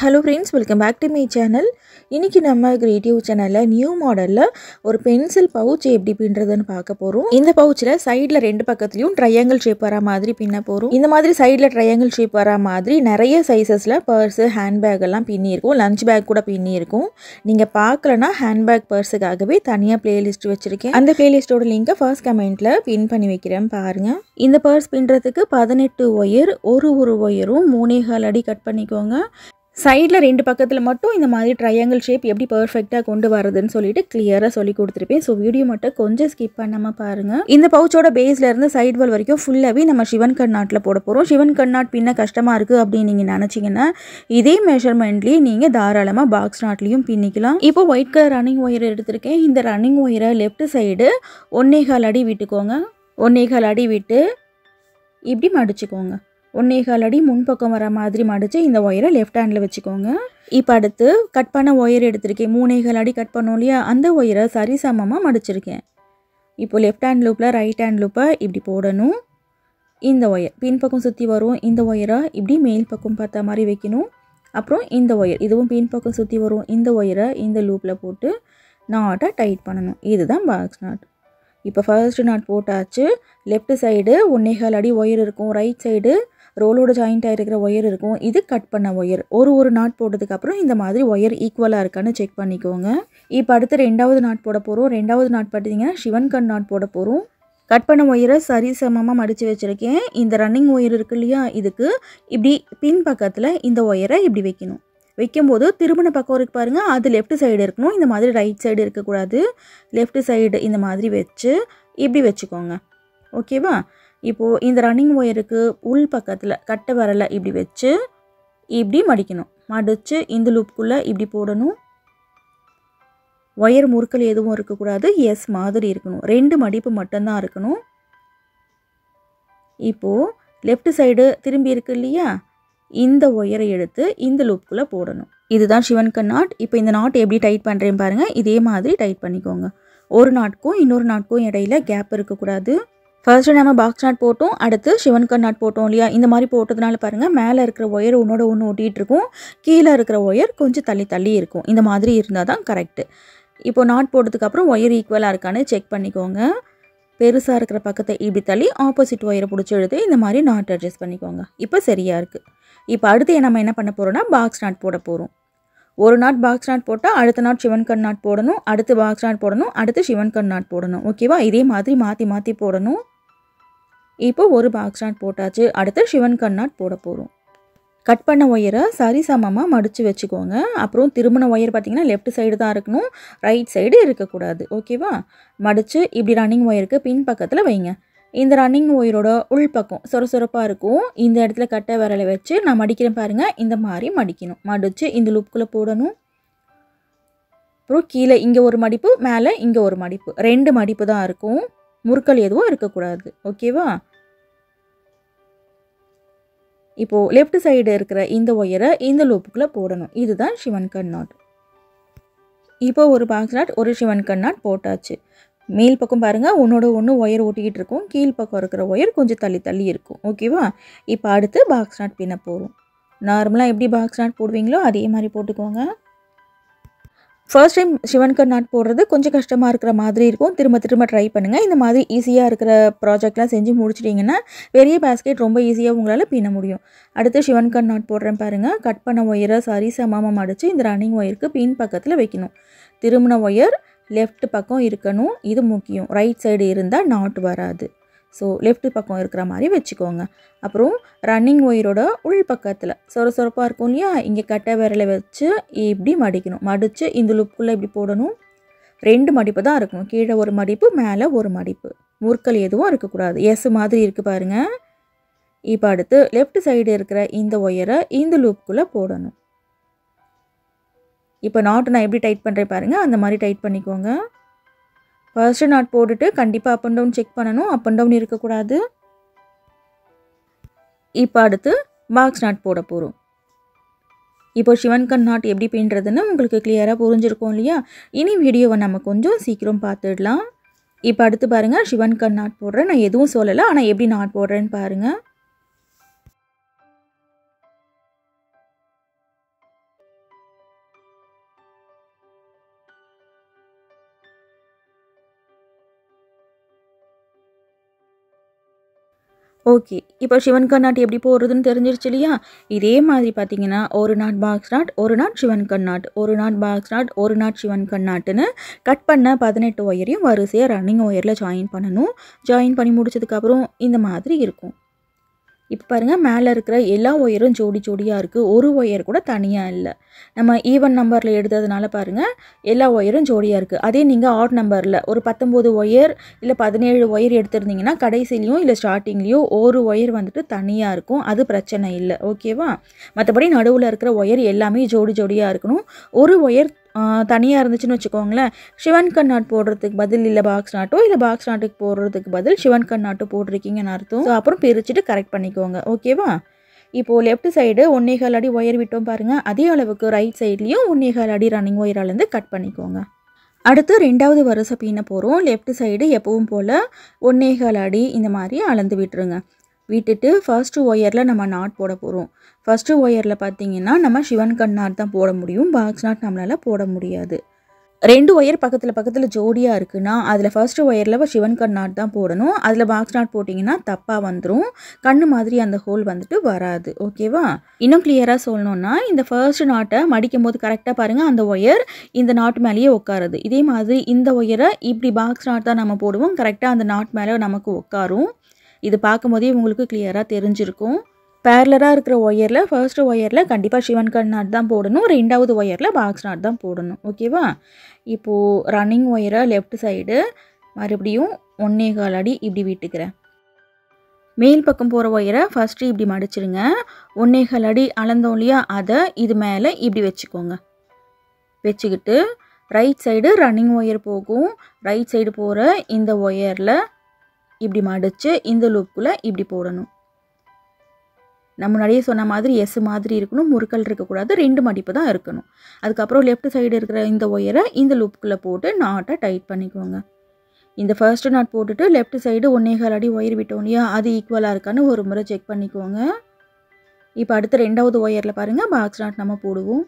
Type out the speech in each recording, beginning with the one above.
hello friends welcome back to my channel இன்றைக்கி நம்ம creative சேனலில் நியூ மாடலில் ஒரு பென்சில் பவுச் எப்படி பின்னுறதுன்னு பார்க்க போகிறோம் இந்த பவுச்சில் சைடில் ரெண்டு பக்கத்துலையும் ட்ரையாங்கிள் ஷேப் வர மாதிரி பின்ன போகிறோம் இந்த மாதிரி சைடில் ட்ரையாங்கிள் ஷேப் வர மாதிரி நிறைய சைஸஸில் பர்ஸு ஹேண்ட்பேக் எல்லாம் பின்னியிருக்கும் லஞ்ச் பேக் கூட பின்னியிருக்கும் நீங்கள் பார்க்கலனா ஹேண்ட்பேக் பர்ஸுக்காகவே தனியாக பிளேலிஸ்ட் வச்சுருக்கேன் அந்த பிளேலிஸ்ட்டோட லிங்கை ஃபர்ஸ்ட் கமெண்ட்டில் பின் பண்ணி வைக்கிறேன் பாருங்கள் இந்த பர்ஸ் பின்னுறதுக்கு பதினெட்டு ஒயர் ஒரு ஒரு ஒயரும் மூணே கால் அடி கட் பண்ணிக்கோங்க சைடில் ரெண்டு பக்கத்தில் மட்டும் இந்த மாதிரி ட்ரையாங்கிள் ஷேப் எப்படி பர்ஃபெக்டாக கொண்டு வரதுன்னு சொல்லிட்டு கிளியராக சொல்லி கொடுத்துருப்பேன் ஸோ வீடியோ மட்டும் கொஞ்சம் ஸ்கிப் பண்ணாமல் பாருங்கள் இந்த பவுச்சோட பேஸில் இருந்து சைடு வால் வரைக்கும் ஃபுல்லாகவே நம்ம சிவன் கண்ணாட்டில் போட போகிறோம் சிவன் கண்ணாட் பின்ன கஷ்டமாக இருக்குது அப்படின்னு நீங்கள் நினச்சிங்கன்னா இதே மெஷர்மெண்ட்லேயே நீங்கள் தாராளமாக பாக்ஸ் நாட்லேயும் பின்னிக்கலாம் இப்போ ஒயிட் கலர் ரன்னிங் ஒயர் எடுத்திருக்கேன் இந்த ரன்னிங் ஒயரை லெஃப்ட் சைடு ஒன்னேகால் அடி விட்டுக்கோங்க ஒன்னேகால் அடி விட்டு இப்படி மடிச்சுக்கோங்க ஒன்னேகால் அடி முன்பக்கம் வர மாதிரி மடித்து இந்த ஒயரை லெஃப்ட் ஹேண்டில் வச்சுக்கோங்க இப்போ அடுத்து கட் பண்ண ஒயர் எடுத்திருக்கேன் மூணேகால் அடி கட் பண்ணோம் இல்லையா அந்த ஒயரை சரிசமமாக மடிச்சிருக்கேன் இப்போ லெஃப்ட் ஹேண்ட் லூப்பில் ரைட் ஹேண்ட் லூப்பை இப்படி போடணும் இந்த ஒயர் பின்பக்கம் சுற்றி வரும் இந்த ஒயரை இப்படி மேல் பக்கம் பார்த்த மாதிரி வைக்கணும் அப்புறம் இந்த ஒயர் இதுவும் பின்பக்கம் சுற்றி வரும் இந்த ஒயரை இந்த லூப்பில் போட்டு நாட்டை டைட் பண்ணணும் இதுதான் பாக்ஸ் நாட் இப்போ ஃபர்ஸ்ட் நாட் போட்டாச்சு லெஃப்ட் சைடு ஒன்னேகால் அடி ஒயர் இருக்கும் ரைட் சைடு ரோலோட ஜாயிண்ட் ஆகிருக்கிற ஒயர் இருக்கும் இது கட் பண்ண ஒயர் ஒரு ஒரு நாட் போட்டதுக்கப்புறம் இந்த மாதிரி ஒயர் ஈக்குவலாக இருக்கான்னு செக் பண்ணிக்கோங்க இப்போ அடுத்து ரெண்டாவது நாட் போட போகிறோம் ரெண்டாவது நாட் பார்த்தீங்கன்னா சிவன் கண் நாட் போட போகிறோம் கட் பண்ண ஒயரை சரி சமமாக மடித்து வச்சுருக்கேன் இந்த ரன்னிங் ஒயர் இருக்கு இல்லையா இதுக்கு இப்படி பின் பக்கத்தில் இந்த ஒயரை இப்படி வைக்கணும் வைக்கும்போது திருமண பக்கம் இருக்கு பாருங்கள் அது லெஃப்ட் சைடு இருக்கணும் இந்த மாதிரி ரைட் சைடு இருக்கக்கூடாது லெஃப்ட் சைடு இந்த மாதிரி வச்சு இப்படி வச்சுக்கோங்க ஓகேவா இப்போது இந்த ரன்னிங் ஒயருக்கு உள் பக்கத்தில் கட்டை வரலை இப்படி வச்சு இப்படி மடிக்கணும் மடித்து இந்த லூப்புக்குள்ளே இப்படி போடணும் ஒயர் முறுக்கல் எதுவும் இருக்கக்கூடாது எஸ் மாதிரி இருக்கணும் ரெண்டு மடிப்பு மட்டும்தான் இருக்கணும் இப்போது லெஃப்ட் சைடு திரும்பி இருக்கு இல்லையா இந்த ஒயரை எடுத்து இந்த லூப்புக்குள்ளே போடணும் இதுதான் சிவன்க நாட் இப்போ இந்த நாட் எப்படி டைட் பண்ணுறேன் பாருங்கள் இதே மாதிரி டைட் பண்ணிக்கோங்க ஒரு நாட்க்கும் இன்னொரு நாட்க்கும் இடையில கேப் இருக்கக்கூடாது ஃபர்ஸ்ட்டு நம்ம பாக்ஸ் நாட் போட்டோம் அடுத்து சிவன்கண் நாட் போட்டோம் இல்லையா இந்த மாதிரி போட்டதுனால பாருங்கள் மேலே இருக்கிற ஒயர் ஒன்றோட ஒன்று ஒட்டிகிட்டு இருக்கும் கீழே இருக்கிற ஒயர் கொஞ்சம் தள்ளி தள்ளி இருக்கும் இந்த மாதிரி இருந்தால் தான் கரெக்டு இப்போ நாட் போட்டதுக்கப்புறம் ஒயர் ஈக்குவலாக இருக்கான்னு செக் பண்ணிக்கோங்க பெருசாக இருக்கிற பக்கத்தை இப்படி தள்ளி ஆப்போசிட் ஒயரை பிடிச்சி எடுத்து இந்த மாதிரி நாட் அட்ஜஸ்ட் பண்ணிக்கோங்க இப்போ சரியாக இருக்குது இப்போ அடுத்து நம்ம என்ன பண்ண போகிறோம்னா பாக்ஸ் நாட் போட போகிறோம் ஒரு நாட் பாக்ஸ் நாட் போட்டால் அடுத்த நாட் சிவன் கண் நாட் போடணும் அடுத்து பாக்ஸ் நாட் போடணும் அடுத்து சிவன் கண் நாட் போடணும் ஓகேவா இதே மாதிரி மாற்றி மாற்றி போடணும் இப்போ ஒரு பாக்ஸ் நாட் போட்டாச்சு அடுத்து சிவன் கண் நாட் போட போகிறோம் கட் பண்ண ஒயரை சரிசமமாக மடித்து வச்சுக்கோங்க அப்புறம் திருமண ஒயர் பார்த்திங்கன்னா லெஃப்ட் சைடு தான் இருக்கணும் ரைட் சைடு இருக்கக்கூடாது ஓகேவா மடித்து இப்படி ரன்னிங் ஒயருக்கு பின் பக்கத்தில் வைங்க இந்த ரன்னிங் ஒயரோட உள்பக்கம் சொர சொரப்பாக இருக்கும் இந்த இடத்துல கட்டை விரலை வச்சு நான் மடிக்கிறேன் பாருங்கள் இந்த மாதிரி மடிக்கணும் மடித்து இந்த லுப்புக்குள்ளே போடணும் அப்புறம் கீழே இங்கே ஒரு மடிப்பு மேலே இங்கே ஒரு மடிப்பு ரெண்டு மடிப்பு தான் இருக்கும் முறுக்கல் எதுவும் இருக்கக்கூடாது ஓகேவா இப்போது லெஃப்ட் சைடு இருக்கிற இந்த ஒயரை இந்த லூப்புக்குள்ளே போடணும் இதுதான் சிவன் கண் நாட் இப்போ ஒரு பாக்ஸ் நாட் ஒரு சிவன் கண் நாட் போட்டாச்சு மேல் பக்கம் பாருங்கள் ஒன்றோட ஒன்று ஒயர் ஓட்டிக்கிட்டு இருக்கும் கீழ் பக்கம் இருக்கிற ஒயர் கொஞ்சம் தள்ளி தள்ளி இருக்கும் ஓகேவா இப்போ அடுத்து பாக்ஸ் நாட் பின்ன போகிறோம் நார்மலாக எப்படி பாக்ஸ் நாட் போடுவீங்களோ அதே மாதிரி போட்டுக்கோங்க ஃபர்ஸ்ட் டைம் சிவன்கர் நாட் போடுறது கொஞ்சம் கஷ்டமாக இருக்கிற மாதிரி இருக்கும் திரும்ப திரும்ப ட்ரை பண்ணுங்கள் இந்த மாதிரி ஈஸியாக இருக்கிற ப்ராஜெக்ட்லாம் செஞ்சு முடிச்சிட்டிங்கன்னா பெரிய பேஸ்கெட் ரொம்ப ஈஸியாக உங்களால் பின்ன முடியும் அடுத்து சிவன்கர் நாட் போடுறேன் பாருங்கள் கட் பண்ண ஒயரை சரி சமமாக மடித்து இந்த ரன்னிங் ஒயருக்கு பின் பக்கத்தில் வைக்கணும் திரும்பின ஒயர் லெஃப்ட் பக்கம் இருக்கணும் இது முக்கியம் ரைட் சைடு இருந்தால் நாட் வராது ஸோ லெஃப்ட் பக்கம் இருக்கிற மாதிரி வச்சுக்கோங்க அப்புறம் ரன்னிங் ஒயரோட உள் பக்கத்தில் சொர சொரப்பாக இருக்கும் இல்லையா இங்கே கட்டை விரலை வச்சு இப்படி மடிக்கணும் மடித்து இந்த லுப்புக்குள்ளே இப்படி போடணும் ரெண்டு மடிப்பு தான் இருக்கணும் கீழே ஒரு மடிப்பு மேலே ஒரு மடிப்பு முறுக்கல் எதுவும் இருக்கக்கூடாது எஸ் மாதிரி இருக்குது பாருங்கள் இப்போ அடுத்து லெஃப்ட் சைடு இருக்கிற இந்த ஒயரை இந்த லூப்புக்குள்ளே போடணும் இப்போ நாட்டு நான் எப்படி டைட் பண்ணுறேன் பாருங்கள் அந்த மாதிரி டைட் பண்ணிக்கோங்க ஃபர்ஸ்ட்டு நாட் போட்டுட்டு கண்டிப்பாக அப் அண்ட் டவுன் செக் பண்ணணும் அப் அண்ட் டவுன் இருக்கக்கூடாது இப்போ அடுத்து பாக்ஸ் நாட் போட போகிறோம் இப்போ சிவன்கண் நாட் எப்படி பின்னுறதுன்னு உங்களுக்கு கிளியராக புரிஞ்சிருக்கும் இல்லையா இனி வீடியோவை நம்ம கொஞ்சம் சீக்கிரம் பார்த்துடலாம் இப்போ அடுத்து பாருங்கள் சிவன்கண் நாட் போடுறேன் நான் எதுவும் சொல்லலை ஆனால் எப்படி நாட் போடுறேன்னு பாருங்கள் ஓகே இப்போ சிவன் கண்ணாட் எப்படி போடுறதுன்னு தெரிஞ்சிருச்சு இல்லையா இதே மாதிரி பார்த்தீங்கன்னா ஒரு நாட் பாக்ஸ் நாட் ஒரு நாட் சிவன் கண்ணாட் ஒரு நாட் பாக்ஸ் நாட் ஒரு நாட் சிவன் கண்ணாட்டுன்னு கட் பண்ண பதினெட்டு ஒயரையும் வரிசையாக ரன்னிங் ஒயரில் ஜாயின் பண்ணணும் ஜாயின் பண்ணி முடிச்சதுக்கப்புறம் இந்த மாதிரி இருக்கும் இப்போ பாருங்கள் மேலே இருக்கிற எல்லா ஒயரும் ஜோடி ஜோடியாக இருக்குது ஒரு ஒயர் கூட தனியாக இல்லை நம்ம ஈவன் நம்பரில் எடுத்ததுனால பாருங்கள் எல்லா ஒயரும் ஜோடியாக இருக்குது அதே நீங்கள் ஆட் நம்பரில் ஒரு பத்தொம்போது ஒயர் இல்லை பதினேழு ஒயர் எடுத்திருந்தீங்கன்னா கடைசிலையும் இல்லை ஸ்டார்டிங்லேயும் ஒரு ஒயர் வந்துட்டு தனியாக இருக்கும் அது பிரச்சனை இல்லை ஓகேவா மற்றபடி நடுவில் இருக்கிற ஒயர் எல்லாமே ஜோடி ஜோடியாக இருக்கணும் ஒரு ஒயர் தனியாக இருந்துச்சுன்னு வச்சுக்கோங்களேன் சிவன் கண்ணாட் போடுறதுக்கு பதில் இல்லை பாக்ஸ் நாட்டோ இல்லை பாக்ஸ் நாட்டுக்கு போடுறதுக்கு பதில் சிவன் கண்ணாட்டோ போட்டிருக்கீங்கன்னு அர்த்தம் ஸோ அப்புறம் பிரிச்சுட்டு கரெக்ட் பண்ணிக்கோங்க ஓகேவா இப்போது லெஃப்ட் சைடு ஒன்னேகால் அடி ஒயர் விட்டோம் பாருங்கள் அதே அளவுக்கு ரைட் சைட்லேயும் ஒன்னேகால் அடி ரன்னிங் ஒயராலேருந்து கட் பண்ணிக்கோங்க அடுத்து ரெண்டாவது வரிசை பின்ன போகிறோம் லெஃப்ட் சைடு எப்பவும் போல் ஒன்னேகால் அடி இந்த மாதிரி அளந்து விட்டுருங்க விட்டுட்டு ஃபர்ஸ்ட்டு ஒயரில் நம்ம நாட் போட போகிறோம் ஃபஸ்ட்டு ஒயரில் பார்த்தீங்கன்னா நம்ம சிவன் கண் நாட் தான் போட முடியும் பாக்ஸ் நாட் நம்மளால் போட முடியாது ரெண்டு ஒயர் பக்கத்தில் பக்கத்தில் ஜோடியாக இருக்குன்னா அதில் ஃபர்ஸ்ட்டு ஒயரில் சிவன் கண் நாட் தான் போடணும் அதில் பாக்ஸ் நாட் போட்டிங்கன்னா தப்பாக வந்துடும் கண்ணு மாதிரி அந்த ஹோல் வந்துட்டு வராது ஓகேவா இன்னும் கிளியராக சொல்லணும்னா இந்த ஃபர்ஸ்ட் நாட்டை மடிக்கும் போது கரெக்டாக பாருங்கள் அந்த ஒயர் இந்த நாட் மேலேயே உட்காருது இதே மாதிரி இந்த ஒயரை இப்படி பாக்ஸ் நாட் தான் நம்ம போடுவோம் கரெக்டாக அந்த நாட் மேலே நமக்கு உட்காரும் இது பார்க்கும்போதே உங்களுக்கு கிளியராக தெரிஞ்சிருக்கும் பேரலராக இருக்கிற ஒயரில் ஃபர்ஸ்ட் ஒயரில் கண்டிப்பாக சிவன் கண் நாட் தான் போடணும் ரெண்டாவது ஒயரில் பாக்ஸ் நாட் தான் போடணும் ஓகேவா இப்போது ரன்னிங் ஒயரை லெஃப்ட் சைடு மறுபடியும் ஒன்னே கால் அடி இப்படி விட்டுக்கிறேன் மேல் பக்கம் போகிற ஒயரை ஃபஸ்ட்டு இப்படி மடிச்சிருங்க ஒன்னே கால் அடி அளந்தோம் இல்லையா அதை இது மேலே இப்படி வச்சுக்கோங்க வச்சுக்கிட்டு ரைட் சைடு ரன்னிங் ஒயர் போகும் ரைட் சைடு போகிற இந்த ஒயரில் இப்படி மடித்து இந்த லூப்புக்குள்ளே இப்படி போடணும் நம்ம முன்னாடியே சொன்ன மாதிரி எஸ் மாதிரி இருக்கணும் முறுக்கல் இருக்கக்கூடாது ரெண்டு மடிப்பு தான் இருக்கணும் அதுக்கப்புறம் லெஃப்ட் சைடு இருக்கிற இந்த ஒயரை இந்த லூப்புக்குள்ளே போட்டு நாட்டை டைட் பண்ணிக்கோங்க இந்த ஃபர்ஸ்ட் நாட் போட்டுட்டு லெஃப்ட் சைடு ஒன்னேகால் அடி ஒயர் விட்டோம் இல்லையா அது ஈக்குவலாக இருக்கான்னு ஒரு முறை செக் பண்ணிக்கோங்க இப்போ அடுத்து ரெண்டாவது ஒயரில் பாருங்கள் பாக்ஸ் நாட் நம்ம போடுவோம்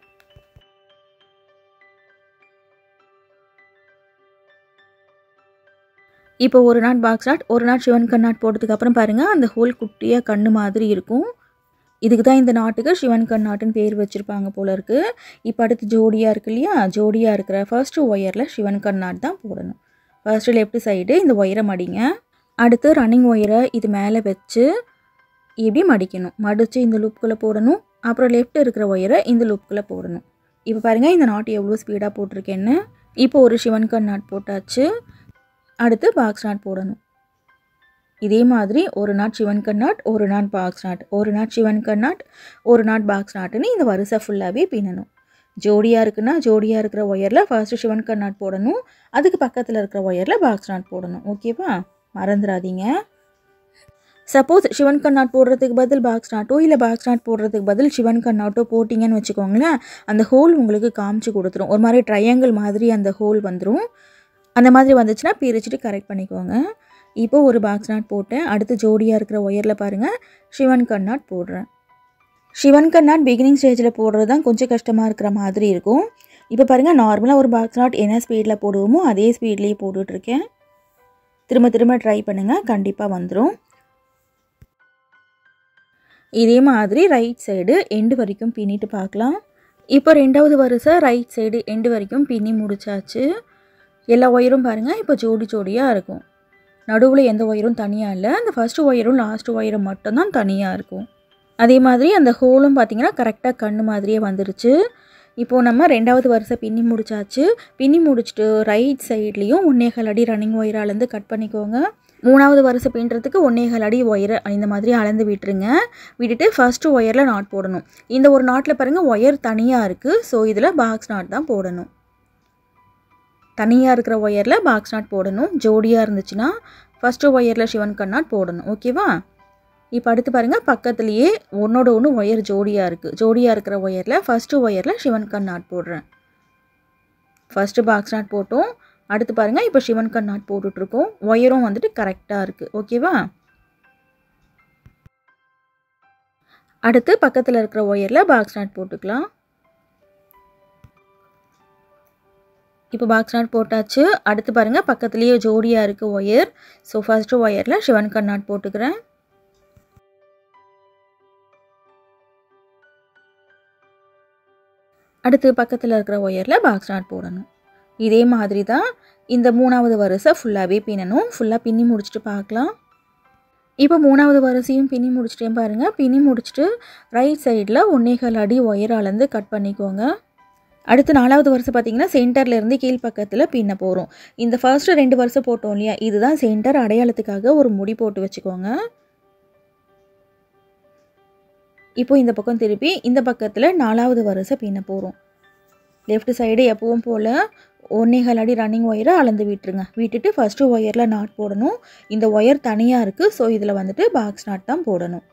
இப்போ ஒரு நாட் பாக்ஸ் நாட் ஒரு நாட் சிவன் கண் நாட் போட்டதுக்கு அப்புறம் பாருங்கள் அந்த ஹோல் குட்டியாக கண்ணு மாதிரி இருக்கும் இதுக்கு தான் இந்த நாட்டுக்கு சிவன் கண் நாட்டுன்னு பேர் வச்சுருப்பாங்க போல இருக்குது இப்போ அடுத்து ஜோடியாக இருக்கு இல்லையா ஜோடியாக இருக்கிற ஃபர்ஸ்ட்டு ஒயரில் சிவன் கண் நாட் தான் போடணும் ஃபர்ஸ்ட்டு லெஃப்ட் சைடு இந்த ஒயரை மடிங்க அடுத்து ரன்னிங் ஒயரை இது மேலே வச்சு இப்படி மடிக்கணும் மடித்து இந்த லூப்புக்குள்ளே போடணும் அப்புறம் லெஃப்ட் இருக்கிற ஒயரை இந்த லூப்புக்குள்ளே போடணும் இப்போ பாருங்கள் இந்த நாட் எவ்வளோ ஸ்பீடாக போட்டிருக்கேன்னு இப்போ ஒரு சிவன் கண் நாட் போட்டாச்சு அடுத்து பாக்ஸ் நாட் போடணும் இதே மாதிரி ஒரு நாட் சிவன் கண்ணாட் ஒரு நாட் பாக்ஸ் நாட் ஒரு நாட் சிவன் கண்ணாட் ஒரு நாட் பாக்ஸ் நாட்டுன்னு இந்த வரிசை ஃபுல்லாகவே பின்னணும் ஜோடியாக இருக்குன்னா ஜோடியாக இருக்கிற ஒயரில் ஃபர்ஸ்ட்டு சிவன் கண்ணாட் போடணும் அதுக்கு பக்கத்தில் இருக்கிற ஒயரில் பாக்ஸ் நாட் போடணும் ஓகேவா மறந்துடாதீங்க சப்போஸ் சிவன் கண்ணாட் போடுறதுக்கு பதில் பாக்ஸ் நாட்டோ இல்லை பாக்ஸ் நாட் போடுறதுக்கு பதில் சிவன் கண்ணாட்டோ போட்டிங்கன்னு வச்சுக்கோங்களேன் அந்த ஹோல் உங்களுக்கு காமிச்சு கொடுத்துரும் ஒரு மாதிரி ட்ரையாங்கிள் மாதிரி அந்த ஹோல் வந்துடும் அந்த மாதிரி வந்துச்சுன்னா பிரிச்சுட்டு கரெக்ட் பண்ணிக்கோங்க இப்போ ஒரு பாக்ஸ் நாட் போட்டேன் அடுத்து ஜோடியாக இருக்கிற ஒயரில் பாருங்கள் சிவன் கண்ணாட் போடுறேன் சிவன் கண்ணாட் பிகினிங் ஸ்டேஜில் போடுறது தான் கொஞ்சம் கஷ்டமாக இருக்கிற மாதிரி இருக்கும் இப்போ பாருங்கள் நார்மலாக ஒரு பாக்ஸ் நாட் என்ன ஸ்பீடில் போடுவோமோ அதே ஸ்பீட்லேயே போட்டுட்ருக்கேன் திரும்ப திரும்ப ட்ரை பண்ணுங்கள் கண்டிப்பாக வந்துடும் இதே மாதிரி ரைட் சைடு எண்டு வரைக்கும் பின்னிட்டு பார்க்கலாம் இப்போ ரெண்டாவது வரிசை ரைட் சைடு எண்டு வரைக்கும் பின்னி முடிச்சாச்சு எல்லா ஒயரும் பாருங்கள் இப்போ ஜோடி ஜோடியாக இருக்கும் நடுவில் எந்த ஒயரும் தனியாக இல்லை அந்த ஃபஸ்ட்டு ஒயரும் லாஸ்ட்டு ஒயரும் மட்டும்தான் தனியாக இருக்கும் அதே மாதிரி அந்த ஹோலும் பார்த்திங்கன்னா கரெக்டாக கண்ணு மாதிரியே வந்துருச்சு இப்போது நம்ம ரெண்டாவது வரிசை பின்னி முடிச்சாச்சு பின்னி முடிச்சுட்டு ரைட் சைட்லேயும் ஒன்னேகால் அடி ரன்னிங் ஒயராலேருந்து கட் பண்ணிக்கோங்க மூணாவது வரிசை பின்னுறதுக்கு ஒன்னேகால் அடி ஒயரை இந்த மாதிரி அளந்து விட்டுருங்க விட்டுட்டு ஃபஸ்ட்டு ஒயரில் நாட் போடணும் இந்த ஒரு நாட்டில் பாருங்கள் ஒயர் தனியாக இருக்குது ஸோ இதில் பாக்ஸ் நாட் தான் போடணும் தனியாக இருக்கிற ஒயரில் பாக்ஸ் நாட் போடணும் ஜோடியாக இருந்துச்சுன்னா ஃபஸ்ட்டு ஒயரில் சிவன் கண்ணாட் போடணும் ஓகேவா இப்போ அடுத்து பாருங்கள் பக்கத்துலேயே ஒன்றோட ஒன்று ஒயர் ஜோடியாக இருக்குது ஜோடியாக இருக்கிற ஒயரில் ஃபஸ்ட்டு ஒயரில் சிவன் கண்ணாட் போடுறேன் ஃபஸ்ட்டு பாக்ஸ் நாட் போட்டோம் அடுத்து பாருங்கள் இப்போ சிவன் கண்ணாட் போட்டுட்ருக்கோம் ஒயரும் வந்துட்டு கரெக்டாக இருக்குது ஓகேவா அடுத்து பக்கத்தில் இருக்கிற ஒயரில் பாக்ஸ் நாட் போட்டுக்கலாம் இப்போ பாக்ஸ் நாட் போட்டாச்சு அடுத்து பாருங்கள் பக்கத்துலேயே ஜோடியாக இருக்குது ஒயர் ஸோ ஃபஸ்ட்டு ஒயரில் சிவன் கண்ணாட் போட்டுக்கிறேன் அடுத்து பக்கத்தில் இருக்கிற ஒயரில் பாக்ஸ் நாட் போடணும் இதே மாதிரி தான் இந்த மூணாவது வரிசை ஃபுல்லாகவே பின்னணும் ஃபுல்லாக பின்னி முடிச்சுட்டு பார்க்கலாம் இப்போ மூணாவது வரிசையும் பின்னி முடிச்சிட்டேன் பாருங்கள் பின்னி முடிச்சுட்டு ரைட் சைடில் ஒன்னேகால் அடி ஒயர் அளந்து கட் பண்ணிக்கோங்க அடுத்து நாலாவது வருஷம் பார்த்தீங்கன்னா சென்டர்லேருந்து கீழ்ப்பக்கத்தில் பின்ன போகிறோம் இந்த ஃபர்ஸ்ட்டு ரெண்டு வருஷம் போட்டோம் இல்லையா இதுதான் சென்டர் அடையாளத்துக்காக ஒரு முடி போட்டு வச்சுக்கோங்க இப்போ இந்த பக்கம் திருப்பி இந்த பக்கத்தில் நாலாவது வருஷம் பின்ன போகிறோம் லெஃப்ட் சைடு எப்பவும் போல் ஒன்னேகால் அடி ரன்னிங் ஒயரை அளந்து விட்டுருங்க விட்டுட்டு ஃபஸ்ட்டு ஒயரில் நாட் போடணும் இந்த ஒயர் தனியாக இருக்குது ஸோ இதில் வந்துட்டு பாக்ஸ் நாட் தான் போடணும்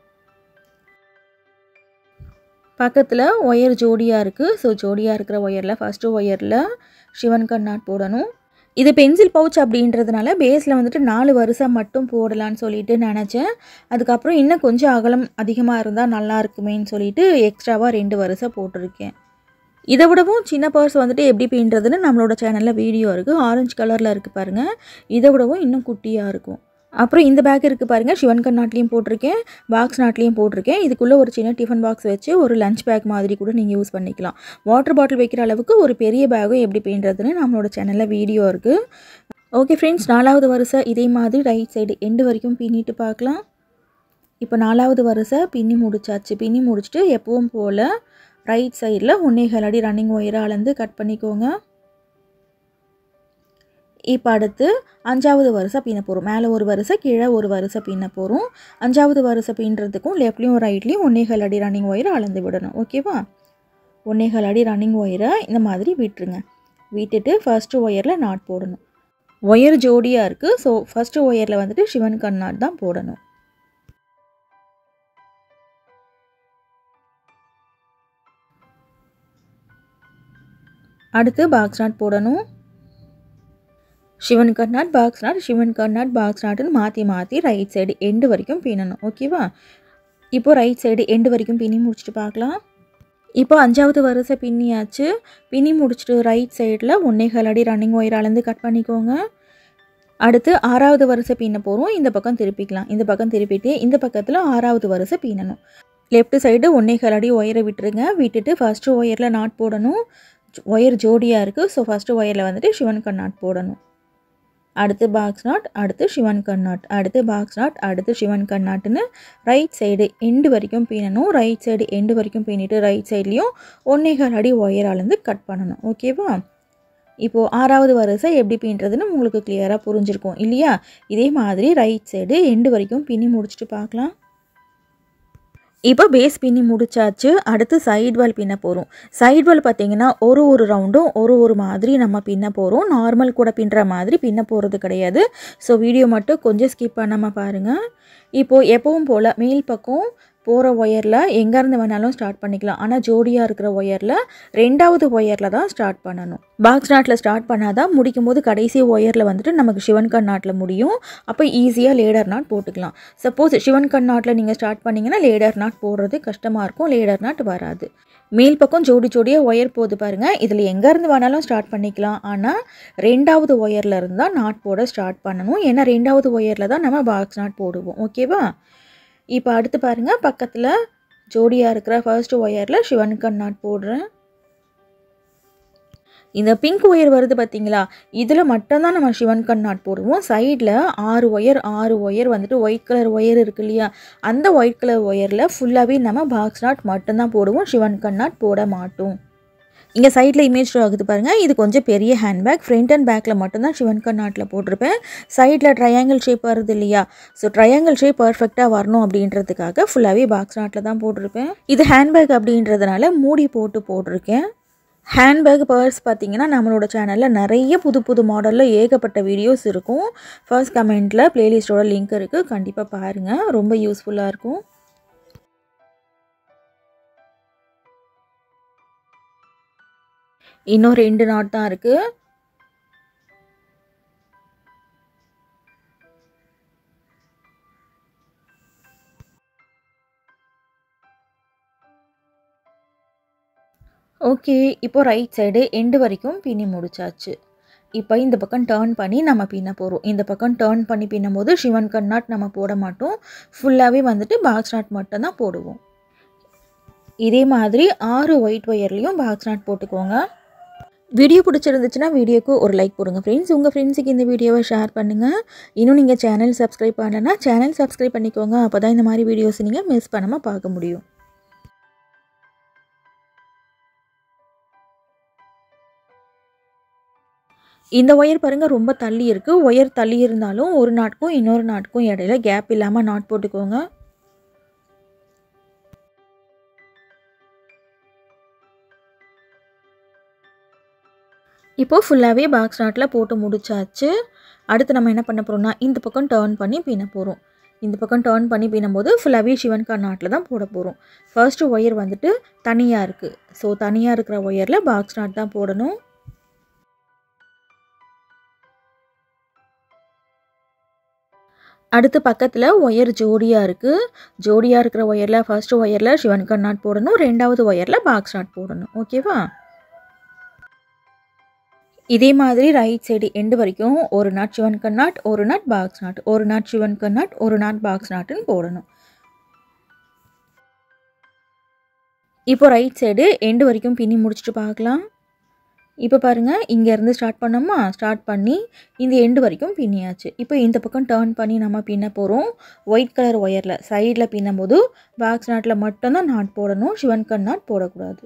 பக்கத்தில் ஒயர் ஜோடியாக இருக்குது ஸோ ஜோடியாக இருக்கிற ஒயரில் ஃபஸ்ட்டு ஒயரில் சிவன் கண் நாட் போடணும் இது பென்சில் பவுச் அப்படின்றதுனால பேஸில் வந்துட்டு நாலு வருஷம் மட்டும் போடலான்னு சொல்லிட்டு நினச்சேன் அதுக்கப்புறம் இன்னும் கொஞ்சம் அகலம் அதிகமாக இருந்தால் நல்லா இருக்குமேன்னு சொல்லிட்டு எக்ஸ்ட்ராவாக ரெண்டு வருஷம் போட்டிருக்கேன் இதை விடவும் சின்ன பர்ஸ் வந்துட்டு எப்படி பின்றதுன்னு நம்மளோட சேனலில் வீடியோ இருக்குது ஆரஞ்சு கலரில் இருக்குது பாருங்கள் இதை விடவும் இன்னும் குட்டியாக இருக்கும் அப்புறம் இந்த பேக் இருக்குது பாருங்கள் சிவன் கண் நாட்லேயும் போட்டிருக்கேன் பாக்ஸ் நாட்லேயும் போட்டிருக்கேன் இதுக்குள்ளே ஒரு சின்ன டிஃபன் பாக்ஸ் வச்சு ஒரு லஞ்ச் பேக் மாதிரி கூட நீங்கள் யூஸ் பண்ணிக்கலாம் வாட்டர் பாட்டில் வைக்கிற அளவுக்கு ஒரு பெரிய பேகும் எப்படி பின்றதுன்னு நம்மளோட சேனலில் வீடியோ இருக்குது ஓகே ஃப்ரெண்ட்ஸ் நாலாவது வரிசை இதே மாதிரி ரைட் சைடு எண்டு வரைக்கும் பின்னிட்டு பார்க்கலாம் இப்போ நாலாவது வரிசை பின்னி முடிச்சாச்சு பின்னி முடிச்சுட்டு எப்பவும் போல் ரைட் சைடில் ஒன்னேகால் அடி ரன்னிங் ஒயரை அளந்து கட் பண்ணிக்கோங்க இப்போ அடுத்து அஞ்சாவது வரிசை பின்ன போகிறோம் மேலே ஒரு வரிசை கீழே ஒரு வரிசை பின்ன போகிறோம் அஞ்சாவது வரிசை பின்னுறதுக்கும் லெஃப்ட்லேயும் ரைட்லேயும் ஒன்னேகால் அடி ரன்னிங் ஒயரை அளந்து விடணும் ஓகேவா ஒன்னேகால் அடி ரன்னிங் ஒயரை இந்த மாதிரி விட்டுருங்க விட்டுட்டு ஃபஸ்ட்டு ஒயரில் நாட் போடணும் ஒயர் ஜோடியாக இருக்குது ஸோ ஃபஸ்ட்டு ஒயரில் வந்துட்டு சிவன் கண் நாட் தான் போடணும் அடுத்து பாக்ஸ் நாட் போடணும் சிவன் கர்நாட் பாக்ஸ் நாட் சிவன் கர்நாட் பாக்ஸ் நாட்டுன்னு மாற்றி மாற்றி ரைட் சைடு எண்டு வரைக்கும் பின்னணும் ஓகேவா இப்போ ரைட் சைடு எண்டு வரைக்கும் பின்னி முடிச்சுட்டு பார்க்கலாம் இப்போ அஞ்சாவது வரிசை பின்னியாச்சு பின்னி முடிச்சுட்டு ரைட் சைடில் ஒன்னேகால் அடி ரன்னிங் ஒயர் அளந்து கட் பண்ணிக்கோங்க அடுத்து ஆறாவது வரிசை பின்ன போகிறோம் இந்த பக்கம் திருப்பிக்கலாம் இந்த பக்கம் திருப்பிட்டு இந்த பக்கத்தில் ஆறாவது வரிசை பின்னணும் லெஃப்ட் சைடு ஒன்னேகால் அடி ஒயரை விட்டுருங்க விட்டுட்டு ஃபஸ்ட்டு ஒயரில் நாட் போடணும் ஒயர் ஜோடியாக இருக்குது ஸோ ஃபஸ்ட்டு ஒயரில் வந்துட்டு சிவன் கண் நாட் போடணும் அடுத்து பாக்ஸ் நாட் அடுத்து சிவன் கண் நாட் அடுத்து பாக்ஸ் நாட் அடுத்து சிவன் கண் நாட்டுன்னு ரைட் சைடு எண்டு வரைக்கும் பின்னணும் ரைட் சைடு எண்டு வரைக்கும் பின்னிட்டு ரைட் சைட்லேயும் ஒன்னேகால் அடி ஒயர் அளந்து கட் பண்ணணும் ஓகேவா இப்போது ஆறாவது வரிசை எப்படி பின்னுறதுன்னு உங்களுக்கு கிளியராக புரிஞ்சிருக்கும் இல்லையா இதே மாதிரி ரைட் சைடு எண்டு வரைக்கும் பின்னி முடிச்சுட்டு பார்க்கலாம் இப்போ பேஸ் பின்னி முடிச்சாச்சு அடுத்து சைடு வால் பின்ன போகிறோம் சைடு வால் பார்த்தீங்கன்னா ஒரு ஒரு ரவுண்டும் ஒரு ஒரு மாதிரி நம்ம பின்ன போகிறோம் நார்மல் கூட பின்னுற மாதிரி பின்ன போகிறது கிடையாது ஸோ வீடியோ மட்டும் கொஞ்சம் ஸ்கிப் பண்ணாமல் பாருங்கள் இப்போது எப்பவும் போல் மேல் பக்கம் போகிற ஒயரில் எங்கேருந்து வேணாலும் ஸ்டார்ட் பண்ணிக்கலாம் ஆனால் ஜோடியாக இருக்கிற ஒயரில் ரெண்டாவது ஒயரில் தான் ஸ்டார்ட் பண்ணணும் பாக்ஸ் நாட்டில் ஸ்டார்ட் பண்ணால் தான் முடிக்கும் போது கடைசி ஒயரில் வந்துட்டு நமக்கு சிவன் கண் நாட்டில் முடியும் அப்போ ஈஸியாக லேடர் நாட் போட்டுக்கலாம் சப்போஸ் சிவன் கண் நாட்டில் நீங்கள் ஸ்டார்ட் பண்ணிங்கன்னா லேடர் நாட் போடுறது கஷ்டமாக இருக்கும் லேடர் நாட் வராது மேல் பக்கம் ஜோடி ஜோடியாக ஒயர் போகுது பாருங்கள் இதில் எங்கேருந்து வேணாலும் ஸ்டார்ட் பண்ணிக்கலாம் ஆனால் ரெண்டாவது ஒயரில் இருந்து தான் நாட் போட ஸ்டார்ட் பண்ணணும் ஏன்னா ரெண்டாவது ஒயரில் தான் நம்ம பாக்ஸ் நாட் போடுவோம் ஓகேவா இப்போ அடுத்து பாருங்கள் பக்கத்தில் ஜோடியாக இருக்கிற ஃபர்ஸ்ட் ஒயரில் சிவன் கண் நாட் போடுறேன் இந்த பிங்க் ஒயர் வருது பார்த்தீங்களா இதில் மட்டும்தான் நம்ம சிவன் கண் நாட் போடுவோம் சைடில் ஆறு ஒயர் ஆறு ஒயர் வந்துட்டு ஒயிட் கலர் ஒயர் இருக்கு இல்லையா அந்த ஒயிட் கலர் ஒயரில் ஃபுல்லாகவே நம்ம பாக்ஸ் நாட் மட்டும்தான் போடுவோம் சிவன் கண் நாட் போட மாட்டோம் இங்கே சைடில் இமேஜ் ஆகுது பாருங்கள் இது கொஞ்சம் பெரிய ஹேண்ட்பேக் ஃப்ரண்ட் அண்ட் பேக்கில் மட்டும்தான் சிவன் கண் நாட்டில் போட்டிருப்பேன் சைடில் ட்ரையாங்கிள் ஷேப் வருது இல்லையா ஸோ ட்ரையாங்கிள் ஷேப் பர்ஃபெக்டாக வரணும் அப்படின்றதுக்காக ஃபுல்லாகவே பாக்ஸ் நாட்டில் தான் போட்டிருப்பேன் இது ஹேண்ட்பேக் அப்படின்றதுனால மூடி போட்டு போட்டிருக்கேன் ஹேண்ட்பேக் பர்ஸ் பார்த்தீங்கன்னா நம்மளோட சேனலில் நிறைய புது புது மாடலில் ஏகப்பட்ட வீடியோஸ் இருக்கும் ஃபர்ஸ்ட் கமெண்ட்டில் ப்ளேலிஸ்ட்டோட லிங்க் இருக்குது கண்டிப்பாக பாருங்கள் ரொம்ப யூஸ்ஃபுல்லாக இருக்கும் இன்னும் ரெண்டு நாட் தான் இருக்குது ஓகே இப்போ ரைட் சைடு எண்டு வரைக்கும் பின்னி முடிச்சாச்சு இப்போ இந்த பக்கம் டேர்ன் பண்ணி நம்ம பின்ன போகிறோம் இந்த பக்கம் டேர்ன் பண்ணி பின்னும் போது சிவன் கண் நாட் நம்ம போட மாட்டோம் ஃபுல்லாகவே வந்துட்டு பாக்ஸ் நாட் மட்டும் தான் போடுவோம் இதே மாதிரி ஆறு ஒயிட் ஒயர்லேயும் பாக்ஸ் நாட் போட்டுக்கோங்க வீடியோ பிடிச்சிருந்துச்சுன்னா வீடியோக்கு ஒரு லைக் போடுங்க ஃப்ரெண்ட்ஸ் உங்கள் ஃப்ரெண்ட்ஸுக்கு இந்த வீடியோவை ஷேர் பண்ணுங்கள் இன்னும் நீங்கள் சேனல் சப்ஸ்கிரைப் பண்ணலைன்னா சேனல் சப்ஸ்கிரைப் பண்ணிக்கோங்க அப்போ தான் இந்த மாதிரி வீடியோஸ் நீங்கள் மிஸ் பண்ணாமல் பார்க்க முடியும் இந்த ஒயர் பாருங்கள் ரொம்ப தள்ளி இருக்குது ஒயர் தள்ளி இருந்தாலும் ஒரு நாட்க்கும் இன்னொரு நாட்க்கும் இடையில கேப் இல்லாமல் நாட் போட்டுக்கோங்க இப்போது ஃபுல்லாகவே பாக்ஸ் நாட்டில் போட்டு முடிச்சாச்சு அடுத்து நம்ம என்ன பண்ண போகிறோம்னா இந்த பக்கம் டேர்ன் பண்ணி பின்ன போகிறோம் இந்த பக்கம் டேர்ன் பண்ணி பின்னும்போது ஃபுல்லாகவே சிவன்கா நாட்டில் தான் போட போகிறோம் ஃபர்ஸ்ட்டு ஒயர் வந்துட்டு தனியாக இருக்குது ஸோ தனியாக இருக்கிற ஒயரில் பாக்ஸ் நாட் தான் போடணும் அடுத்து பக்கத்தில் ஒயர் ஜோடியாக இருக்குது ஜோடியாக இருக்கிற ஒயரில் ஃபர்ஸ்ட் ஒயரில் சிவன்கா நாட் போடணும் ரெண்டாவது ஒயரில் பாக்ஸ் நாட் போடணும் ஓகேவா இதே மாதிரி ரைட் சைடு எண்டு வரைக்கும் ஒரு நாட் சிவன் கண்ணாட் ஒரு நாட் பாக்ஸ் நாட் ஒரு நாட் சிவன் கண்ணாட் ஒரு நாட் பாக்ஸ் நாட்டுன்னு போடணும் இப்போ ரைட் சைடு எண்டு வரைக்கும் பின்னி முடிச்சுட்டு பார்க்கலாம் இப்போ பாருங்கள் இங்கேருந்து ஸ்டார்ட் பண்ணோமா ஸ்டார்ட் பண்ணி இந்த எண்டு வரைக்கும் பின்னியாச்சு இப்போ இந்த பக்கம் டேர்ன் பண்ணி நம்ம பின்ன போகிறோம் ஒயிட் கலர் ஒயரில் சைடில் பின்னும் போது பாக்ஸ் நாட்டில் மட்டும்தான் நாட் போடணும் சிவன் கண் நாட் போடக்கூடாது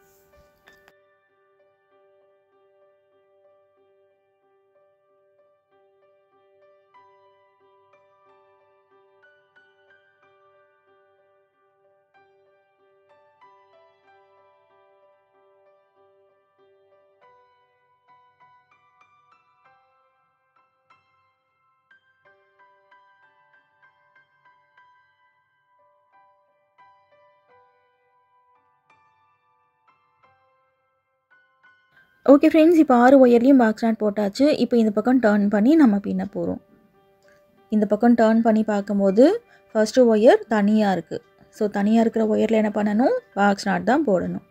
ஓகே ஃப்ரெண்ட்ஸ் இப்போ ஆறு ஒயர்லேயும் பாக்ஸ் நாட் போட்டாச்சு இப்போ இந்த பக்கம் டேர்ன் பண்ணி நம்ம பின்ன போகிறோம் இந்த பக்கம் டேர்ன் பண்ணி பார்க்கும்போது ஃபஸ்ட்டு ஒயர் தனியாக இருக்குது ஸோ தனியாக இருக்கிற ஒயரில் என்ன பண்ணணும் பாக்ஸ் நாட் தான் போடணும்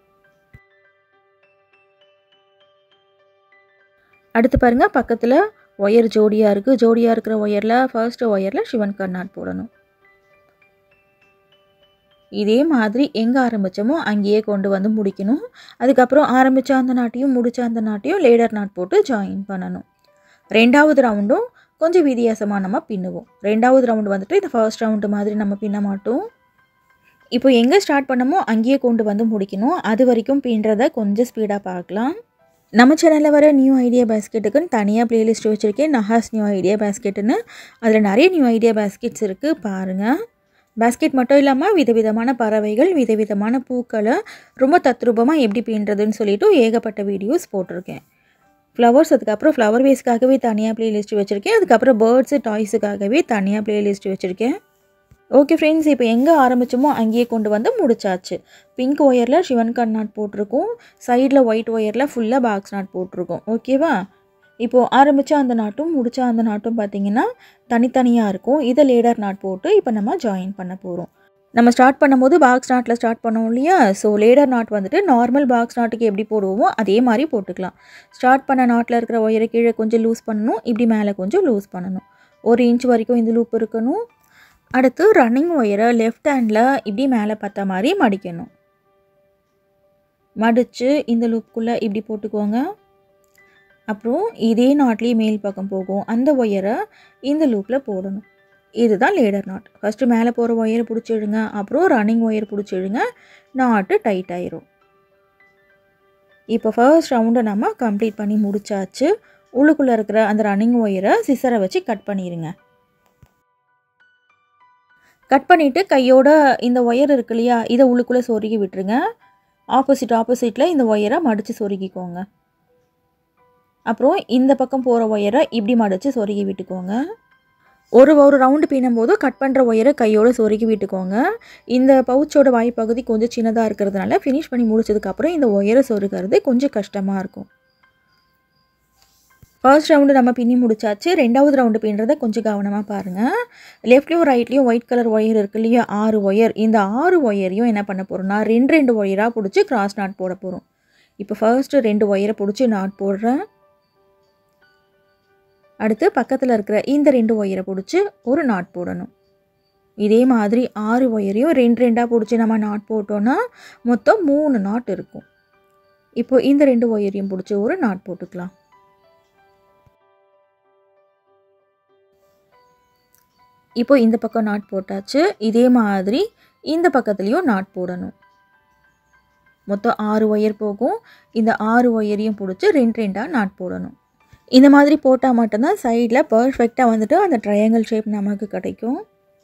அடுத்து பாருங்கள் பக்கத்தில் ஒயர் ஜோடியாக இருக்குது ஜோடியாக இருக்கிற ஒயரில் ஃபர்ஸ்ட் ஒயரில் சிவன் கர்நாட் போடணும் இதே மாதிரி எங்கே ஆரம்பித்தோமோ அங்கேயே கொண்டு வந்து முடிக்கணும் அதுக்கப்புறம் ஆரம்பித்த அந்த நாட்டையும் முடித்த அந்த நாட்டையும் லேடர் நாட் போட்டு ஜாயின் பண்ணணும் ரெண்டாவது ரவுண்டும் கொஞ்சம் வித்தியாசமாக நம்ம பின்னுவோம் ரெண்டாவது ரவுண்டு வந்துட்டு இந்த ஃபர்ஸ்ட் ரவுண்டு மாதிரி நம்ம பின்ன மாட்டோம் இப்போ எங்கே ஸ்டார்ட் பண்ணமோ அங்கேயே கொண்டு வந்து முடிக்கணும் அது வரைக்கும் பின்றதை கொஞ்சம் ஸ்பீடாக பார்க்கலாம் நம்ம சேனலில் வர நியூ ஐடியா பேஸ்கெட்டுக்குன்னு தனியாக ப்ளேலிஸ்ட் வச்சுருக்கேன் நஹாஸ் நியூ ஐடியா பேஸ்கெட்டுன்னு அதில் நிறைய நியூ ஐடியா பேஸ்கெட்ஸ் இருக்குது பாருங்கள் பேஸ்கெட் மட்டும் இல்லாமல் விதவிதமான பறவைகள் விதவிதமான பூக்களை ரொம்ப தத்ரூபமாக எப்படி பின்றதுன்னு சொல்லிட்டு ஏகப்பட்ட வீடியோஸ் போட்டிருக்கேன் ஃப்ளவர்ஸ் அதுக்கப்புறம் ஃப்ளவர் வேஸ்க்காகவே தனியாக ப்ளேலிஸ்ட் வச்சுருக்கேன் அதுக்கப்புறம் பேர்ட்ஸு டாய்ஸுக்காகவே தனியாக ப்ளேலிஸ்ட் வச்சுருக்கேன் ஓகே ஃப்ரெண்ட்ஸ் இப்போ எங்கே ஆரம்பித்தோமோ அங்கேயே கொண்டு வந்து முடிச்சாச்சு பிங்க் ஒயரில் சிவன் கண் நாட் போட்டிருக்கோம் சைடில் ஒயிட் ஒயரில் ஃபுல்லாக பாக்ஸ் நாட் போட்டிருக்கோம் ஓகேவா இப்போது ஆரம்பித்த அந்த நாட்டும் முடித்த அந்த நாட்டும் பார்த்திங்கன்னா தனித்தனியாக இருக்கும் இதை லேடர் நாட் போட்டு இப்போ நம்ம ஜாயின் பண்ண போகிறோம் நம்ம ஸ்டார்ட் பண்ணும்போது பாக்ஸ் நாட்டில் ஸ்டார்ட் பண்ணோம் இல்லையா ஸோ லேடர் நாட் வந்துட்டு நார்மல் பாக்ஸ் நாட்டுக்கு எப்படி போடுவோமோ அதே மாதிரி போட்டுக்கலாம் ஸ்டார்ட் பண்ண நாட்டில் இருக்கிற ஒயரை கீழே கொஞ்சம் லூஸ் பண்ணணும் இப்படி மேலே கொஞ்சம் லூஸ் பண்ணணும் ஒரு இன்ச் வரைக்கும் இந்த லூப் இருக்கணும் அடுத்து ரன்னிங் ஒயரை லெஃப்ட் ஹேண்டில் இப்படி மேலே பார்த்த மாதிரி மடிக்கணும் மடித்து இந்த லூப்புக்குள்ளே இப்படி போட்டுக்கோங்க அப்புறம் இதே நாட்லேயே மேல் பக்கம் போகும் அந்த ஒயரை இந்த லூப்பில் போடணும் இதுதான் லேடர் நாட் ஃபஸ்ட்டு மேலே போகிற ஒயரை பிடிச்சிடுங்க அப்புறம் ரன்னிங் ஒயர் பிடிச்சிடுங்க நாட்டு டைட் ஆயிரும் இப்போ ஃபர்ஸ்ட் ரவுண்டை நம்ம கம்ப்ளீட் பண்ணி முடிச்சாச்சு உள்ளுக்குள்ளே இருக்கிற அந்த ரன்னிங் ஒயரை சிசரை வச்சு கட் பண்ணிடுங்க கட் பண்ணிவிட்டு கையோட இந்த ஒயர் இருக்கு இல்லையா இதை உள்ளுக்குள்ளே சொருகி விட்டுருங்க ஆப்போசிட் ஆப்போசிட்டில் இந்த ஒயரை மடித்து சொருகிக்கோங்க அப்புறம் இந்த பக்கம் போகிற ஒயரை இப்படி மடித்து சொருகி விட்டுக்கோங்க ஒரு ஒரு ரவுண்டு பின்னும்போது கட் பண்ணுற ஒயரை கையோடு சொருகி விட்டுக்கோங்க இந்த பவுச்சோட வாய்ப்பகுதி கொஞ்சம் சின்னதாக இருக்கிறதுனால ஃபினிஷ் பண்ணி முடிச்சதுக்கப்புறம் இந்த ஒயரை சொருகிறது கொஞ்சம் கஷ்டமாக இருக்கும் ஃபர்ஸ்ட் ரவுண்டு நம்ம பின்னி முடிச்சாச்சு ரெண்டாவது ரவுண்டு பின்னுறதை கொஞ்சம் கவனமாக பாருங்கள் லெஃப்ட்லேயும் ரைட்லேயும் ஒயிட் கலர் ஒயர் இருக்கு இல்லையா ஆறு ஒயர் இந்த ஆறு ஒயரையும் என்ன பண்ண போகிறோம்னா ரெண்டு ரெண்டு ஒயராக பிடிச்சி கிராஸ் நாட் போட போகிறோம் இப்போ ஃபர்ஸ்ட்டு ரெண்டு ஒயரை பிடிச்சி நாட் போடுறேன் அடுத்து பக்கத்தில் இருக்கிற இந்த ரெண்டு ஒயரை பிடிச்சி ஒரு நாட் போடணும் இதே மாதிரி ஆறு ஒயரையும் ரெண்டு ரெண்டாக பிடிச்சி நம்ம நாட் போட்டோன்னா மொத்தம் மூணு நாட் இருக்கும் இப்போ இந்த ரெண்டு ஒயரையும் பிடிச்சி ஒரு நாட் போட்டுக்கலாம் இப்போ இந்த பக்கம் நாட் போட்டாச்சு இதே மாதிரி இந்த பக்கத்துலேயும் நாட் போடணும் மொத்தம் ஆறு ஒயர் போகும் இந்த ஆறு ஒயரையும் பிடிச்சி ரெண்டு ரெண்டாக நாட் போடணும் இந்த மாதிரி போட்டால் மட்டும்தான் சைடில் பர்ஃபெக்டாக வந்துட்டு அந்த ட்ரையாங்கிள் ஷேப் நமக்கு கிடைக்கும்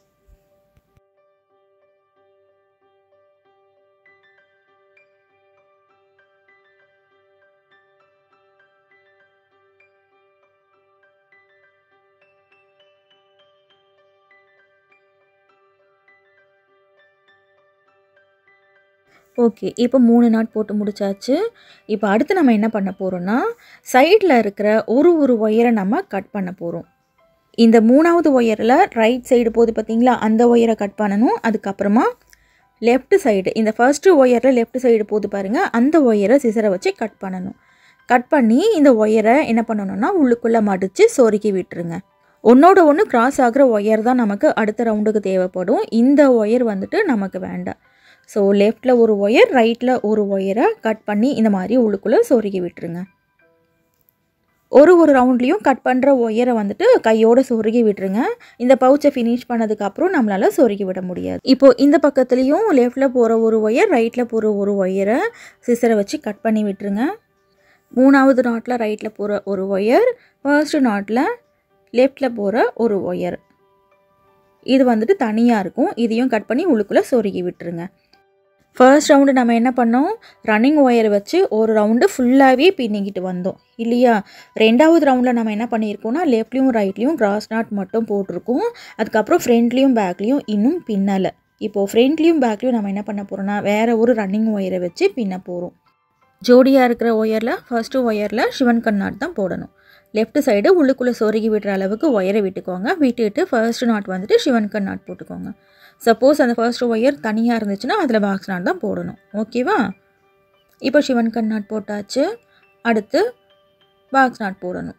ஓகே இப்போ மூணு நாட் போட்டு முடிச்சாச்சு இப்போ அடுத்து நம்ம என்ன பண்ண போகிறோம்னா சைடில் இருக்கிற ஒரு ஒரு ஒயரை நம்ம கட் பண்ண போகிறோம் இந்த மூணாவது ஒயரில் ரைட் சைடு போகுது பார்த்தீங்களா அந்த ஒயரை கட் பண்ணணும் அதுக்கப்புறமா லெஃப்ட் சைடு இந்த ஃபர்ஸ்ட்டு ஒயரில் லெஃப்ட் சைடு போகுது பாருங்கள் அந்த ஒயரை சிசரை வச்சு கட் பண்ணணும் கட் பண்ணி இந்த ஒயரை என்ன பண்ணணும்னா உள்ளுக்குள்ளே மடித்து சொருக்கி விட்டுருங்க ஒன்றோட ஒன்று கிராஸ் ஆகிற ஒயர் தான் நமக்கு அடுத்த ரவுண்டுக்கு தேவைப்படும் இந்த ஒயர் வந்துட்டு நமக்கு வேண்டாம் ஸோ லெஃப்டில் ஒரு ஒயர் ரைட்டில் ஒரு ஒயரை கட் பண்ணி இந்த மாதிரி உள்ளுக்குள்ளே சொருகி விட்டுருங்க ஒரு ஒரு ரவுண்ட்லேயும் கட் பண்ணுற ஒயரை வந்துட்டு கையோட சொருகி விட்டுருங்க இந்த பவுச்சை ஃபினிஷ் பண்ணதுக்கப்புறம் நம்மளால் சொருகி விட முடியாது இப்போது இந்த பக்கத்துலேயும் லெஃப்டில் போகிற ஒரு ஒயர் ரைட்டில் போகிற ஒரு ஒயரை சிசரை வச்சு கட் பண்ணி விட்டுருங்க மூணாவது நாட்டில் ரைட்டில் போகிற ஒரு ஒயர் ஃபர்ஸ்ட் நாட்டில் லெஃப்டில் போகிற ஒரு ஒயர் இது வந்துட்டு தனியாக இருக்கும் இதையும் கட் பண்ணி உள்ளுக்குள்ளே சொருகி விட்டுருங்க ஃபர்ஸ்ட் ரவுண்டு நம்ம என்ன பண்ணோம் ரன்னிங் ஒயரை வச்சு ஒரு ரவுண்டு ஃபுல்லாகவே பின்னிக்கிட்டு வந்தோம் இல்லையா ரெண்டாவது ரவுண்டில் நம்ம என்ன பண்ணியிருக்கோம்னா லெஃப்ட்லேயும் ரைட்லேயும் கிராஸ் நாட் மட்டும் போட்டிருக்கோம் அதுக்கப்புறம் ஃப்ரண்ட்லேயும் பேக்லேயும் இன்னும் பின்னலை இப்போது ஃப்ரண்ட்லேயும் பேக்லேயும் நம்ம என்ன பண்ண போகிறோம்னா வேறு ஒரு ரன்னிங் ஒயரை வச்சு பின்ன போகிறோம் ஜோடியாக இருக்கிற ஒயரில் ஃபர்ஸ்ட்டு ஒயரில் சிவன் கண்ணாட் தான் போடணும் லெஃப்ட் சைடு உள்ளுக்குள்ளே சொருகி விடுற அளவுக்கு ஒயரை விட்டுக்கோங்க விட்டுட்டு ஃபர்ஸ்ட் நாட் வந்துட்டு சிவன் கண் நாட் போட்டுக்கோங்க சப்போஸ் அந்த ஃபர்ஸ்ட் ஒயர் தனியாக இருந்துச்சுன்னா அதில் பாக்ஸ் நாட் தான் போடணும் ஓகேவா இப்போ சிவன் கண் நாட் போட்டாச்சு அடுத்து பாக்ஸ் நாட் போடணும்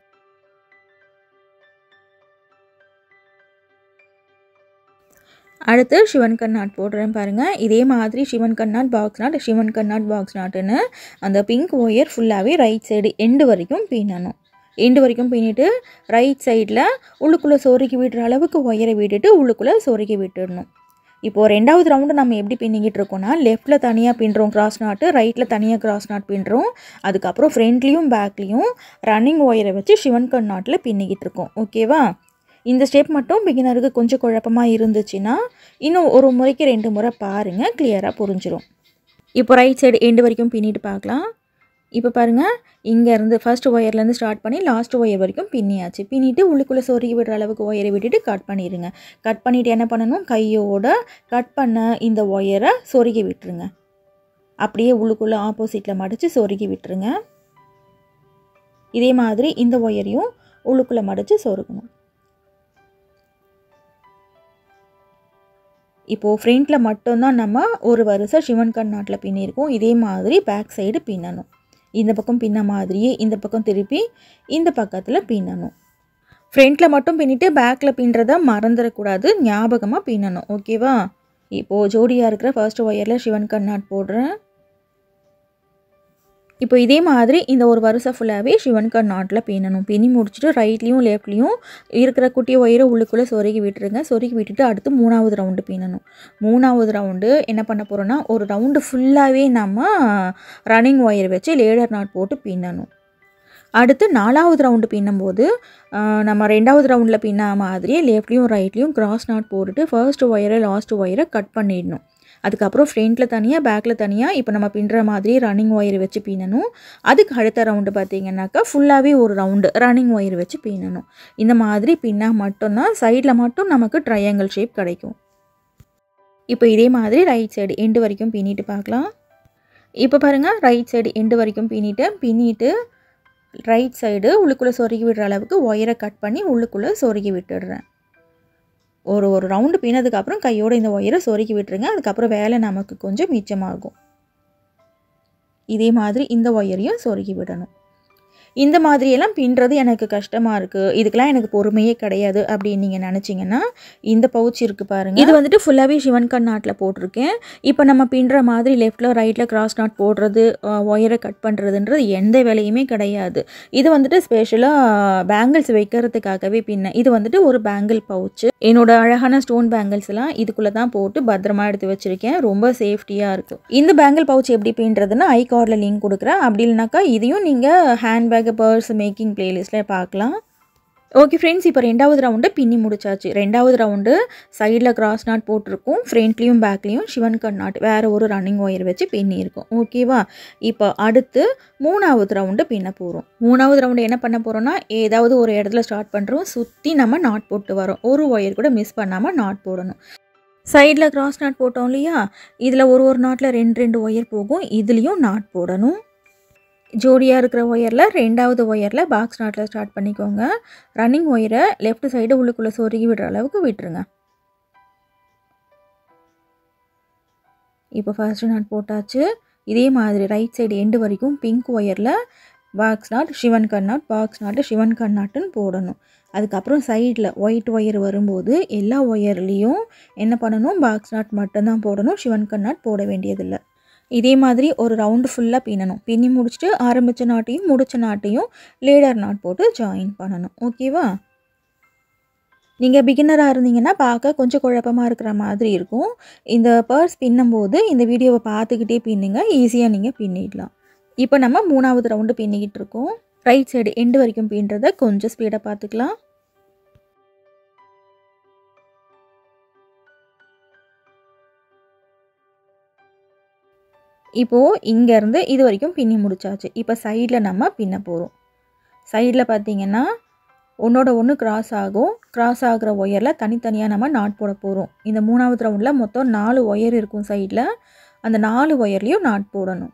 அடுத்து சிவன் கண்ணாட் போடுறேன் பாருங்கள் இதே மாதிரி சிவன் கண்ணாட் பாக்ஸ் நாட் சிவன் கண்ணாட் பாக்ஸ் நாட்டுன்னு அந்த பிங்க் ஒயர் ஃபுல்லாகவே ரைட் சைடு எண்டு வரைக்கும் பின்னணும் எண்டு வரைக்கும் பின்னிட்டு ரைட் சைடில் உள்ளுக்குள்ளே சொருகி விடுற அளவுக்கு ஒயரை விட்டுட்டு உள்ளுக்குள்ளே சொருகி விட்டுடணும் இப்போது ரெண்டாவது ரவுண்டு நம்ம எப்படி பின்னிக்கிட்டு இருக்கோம்னா லெஃப்ட்டில் தனியாக பின்னுறோம் கிராஸ் நாட்டு ரைட்டில் தனியாக கிராஸ் நாட் பின்னுறோம் அதுக்கப்புறம் ஃப்ரண்ட்லேயும் பேக்லேயும் ரன்னிங் ஒயரை வச்சு சிவன் கண் நாட்டில் பின்னிக்கிட்டு இருக்கோம் ஓகேவா இந்த ஸ்டெப் மட்டும் பிகினருக்கு கொஞ்சம் குழப்பமாக இருந்துச்சுன்னா இன்னும் ஒரு முறைக்கு ரெண்டு முறை பாருங்கள் கிளியராக புரிஞ்சிடும் இப்போ ரைட் சைடு எண்டு வரைக்கும் பின்னிட்டு பார்க்கலாம் இப்போ பாருங்கள் இங்கேருந்து ஃபர்ஸ்ட் ஒயர்லேருந்து ஸ்டார்ட் பண்ணி லாஸ்ட் ஒயர் வரைக்கும் பின்னியாச்சு பின்னிட்டு உள்ளுக்குள்ளே சொருகி விடுற அளவுக்கு ஒயரை விட்டுட்டு கட் பண்ணிடுங்க கட் பண்ணிவிட்டு என்ன பண்ணணும் கையோட கட் பண்ண இந்த ஒயரை சொருகி விட்டுருங்க அப்படியே உள்ளுக்குள்ளே ஆப்போசிட்டில் மடித்து சொருகி விட்டுருங்க இதே மாதிரி இந்த ஒயரையும் உள்ளுக்குள்ளே மடித்து சொருகணும் இப்போது ஃப்ரண்ட்டில் மட்டும்தான் நம்ம ஒரு வரிசை சிவன் கண் நாட்டில் பின்னியிருக்கோம் இதே மாதிரி பேக் சைடு பின்னணும் இந்த பக்கம் பின்ன மாதிரியே இந்த பக்கம் திருப்பி இந்த பக்கத்தில் பின்னணும் ஃப்ரண்ட்டில் மட்டும் பின்னிட்டு பேக்கில் பின்னுறத மறந்துடக்கூடாது ஞாபகமாக பின்னணும் ஓகேவா இப்போது ஜோடியாக இருக்கிற ஃபர்ஸ்ட் ஒயரில் சிவன் கண் நாட் போடுறேன் இப்போ இதே மாதிரி இந்த ஒரு வருஷம் ஃபுல்லாகவே சிவன் கண் நாட்டில் பின்னணும் பின்னி முடிச்சுட்டு ரைட்லேயும் லெஃப்ட்லேயும் இருக்கிற குட்டி ஒயரை உள்ளுக்குள்ளே சொருகி விட்டுருங்க சொருகி விட்டுட்டு அடுத்து மூணாவது ரவுண்டு பின்னணும் மூணாவது ரவுண்டு என்ன பண்ண போகிறோன்னா ஒரு ரவுண்டு ஃபுல்லாகவே நம்ம ரன்னிங் ஒயர் வச்சு லேடர் நாட் போட்டு பின்னணும் அடுத்து நாலாவது ரவுண்டு பின்னும்போது நம்ம ரெண்டாவது ரவுண்டில் பின்ன மாதிரியே லெஃப்ட்லேயும் ரைட்லேயும் கிராஸ் நாட் போட்டுட்டு ஃபர்ஸ்ட் ஒயரை லாஸ்ட் ஒயரை கட் பண்ணிடணும் அதுக்கப்புறம் ஃப்ரண்ட்டில் தனியாக பேக்கில் தனியாக இப்போ நம்ம பின்னுற மாதிரி ரன்னிங் ஒயர் வச்சு பின்னணும் அதுக்கு அடுத்த ரவுண்டு பார்த்தீங்கன்னாக்கா ஃபுல்லாகவே ஒரு ரவுண்டு ரன்னிங் ஒயர் வச்சு பின்னணும் இந்த மாதிரி பின்னா மட்டும்தான் சைடில் மட்டும் நமக்கு ட்ரையாங்கிள் ஷேப் கிடைக்கும் இப்போ இதே மாதிரி ரைட் சைடு எண்டு வரைக்கும் பின்னிட்டு பார்க்கலாம் இப்போ பாருங்கள் ரைட் சைடு எண்டு வரைக்கும் பின்னிட்டேன் பின்னிட்டு ரைட் சைடு உள்ளுக்குள்ளே சொருகி விடுற அளவுக்கு ஒயரை கட் பண்ணி உள்ளுக்குள்ளே சொருகி விட்டுடுறேன் ஒரு ஒரு ரவுண்டு பின்னதுக்கப்புறம் கையோட இந்த ஒயரை சொருகி விட்டுருங்க அதுக்கப்புறம் வேலை நமக்கு கொஞ்சம் மிச்சமாகும் இதே மாதிரி இந்த ஒயரையும் சொருகி விடணும் இந்த மாதிரியெல்லாம் பின்னுறது எனக்கு கஷ்டமாக இருக்குது இதுக்கெல்லாம் எனக்கு பொறுமையே கிடையாது அப்படின்னு நீங்கள் நினச்சிங்கன்னா இந்த பவுச் இருக்குது பாருங்கள் இது வந்துட்டு ஃபுல்லாகவே சிவன் கண் நாட்டில் போட்டிருக்கேன் இப்போ நம்ம பின்னுற மாதிரி லெஃப்ட்டில் ரைட்டில் கிராஸ் நாட் போடுறது ஒயரை கட் பண்ணுறதுன்றது எந்த வேலையுமே கிடையாது இது வந்துட்டு ஸ்பெஷலாக பேங்கிள்ஸ் வைக்கிறதுக்காகவே பின்ன இது வந்துட்டு ஒரு பேங்கிள் பவுச்சு என்னோட அழகான ஸ்டோன் பேங்கிள்ஸ் எல்லாம் இதுக்குள்ளே தான் போட்டு பத்திரமா எடுத்து வச்சுருக்கேன் ரொம்ப சேஃப்டியாக இருக்கும் இந்த பேங்கிள் பவுச் எப்படி பின்னுறதுன்னா ஐ கார்டில் லிங்க் கொடுக்குறேன் அப்படி இல்லைனாக்கா இதையும் நீங்கள் ஹேண்ட்பேக் பர்ஸ் மேக்கிங் பிளேலிஸ்ட்டில் பார்க்கலாம் ஓகே ஃப்ரெண்ட்ஸ் இப்போ ரெண்டாவது ரவுண்டு பின்னி முடிச்சாச்சு ரெண்டாவது ரவுண்டு சைடில் கிராஸ் நாட் போட்டிருக்கும் ஃப்ரண்ட்லேயும் பேக்லேயும் சிவன் கண் நாட் வேறு ஒரு ரன்னிங் ஒயர் வச்சு பின்னியிருக்கும் ஓகேவா இப்போ அடுத்து மூணாவது ரவுண்டு பின்ன போகிறோம் மூணாவது ரவுண்டு என்ன பண்ண போகிறோம்னா ஏதாவது ஒரு இடத்துல ஸ்டார்ட் பண்ணுறோம் சுற்றி நம்ம நாட் போட்டு வரோம் ஒரு ஒயர் கூட மிஸ் பண்ணாமல் நாட் போடணும் சைடில் கிராஸ் நாட் போட்டோம் இல்லையா இதில் ஒரு ஒரு நாட்டில் ரெண்டு ரெண்டு ஒயர் போகும் இதுலேயும் நாட் போடணும் ஜோடியாக இருக்கிற ஒயரில் ரெண்டாவது ஒயரில் பாக்ஸ் நாட்டில் ஸ்டார்ட் பண்ணிக்கோங்க ரன்னிங் ஒயரை லெஃப்ட் சைடு உள்ளுக்குள்ளே சொருகி விடுற அளவுக்கு விட்டுருங்க இப்போ ஃபர்ஸ்ட் நாட் போட்டாச்சு இதே மாதிரி ரைட் சைடு எண்டு வரைக்கும் பிங்க் ஒயரில் பாக்ஸ் நாட் சிவன் கண்ணாட் பாக்ஸ் நாட்டு சிவன் கண்ணாட்டுன்னு போடணும் அதுக்கப்புறம் சைடில் ஒயிட் ஒயர் வரும்போது எல்லா ஒயர்லேயும் என்ன பண்ணணும் பாக்ஸ் நாட் மட்டும்தான் போடணும் சிவன் கண்ணாட் போட வேண்டியதில்லை இதே மாதிரி ஒரு ரவுண்டு ஃபுல்லாக பின்னணும் பின்னி முடிச்சுட்டு ஆரம்பித்த நாட்டையும் முடித்த நாட்டையும் லேடர் நாட் போட்டு ஜாயின் பண்ணணும் ஓகேவா நீங்கள் பிகினராக இருந்தீங்கன்னா பார்க்க கொஞ்சம் குழப்பமாக இருக்கிற மாதிரி இருக்கும் இந்த பர்ஸ் பின்னும்போது இந்த வீடியோவை பார்த்துக்கிட்டே பின்னுங்க ஈஸியாக நீங்கள் பின்னிடலாம் இப்போ நம்ம மூணாவது ரவுண்டு பின்னிக்கிட்டு இருக்கோம் ரைட் சைடு எண்டு வரைக்கும் பின்னுறதை கொஞ்சம் ஸ்பீடாக பார்த்துக்கலாம் இப்போது இங்கேருந்து இது வரைக்கும் பின்னி முடிச்சாச்சு இப்போ சைடில் நம்ம பின்ன போகிறோம் சைடில் பார்த்தீங்கன்னா ஒன்றோட ஒன்று கிராஸ் ஆகும் கிராஸ் ஆகிற ஒயரில் தனித்தனியாக நம்ம நாட் போட போகிறோம் இந்த மூணாவது ரவுண்டில் மொத்தம் நாலு ஒயர் இருக்கும் சைடில் அந்த நாலு ஒயர்லேயும் நாட் போடணும்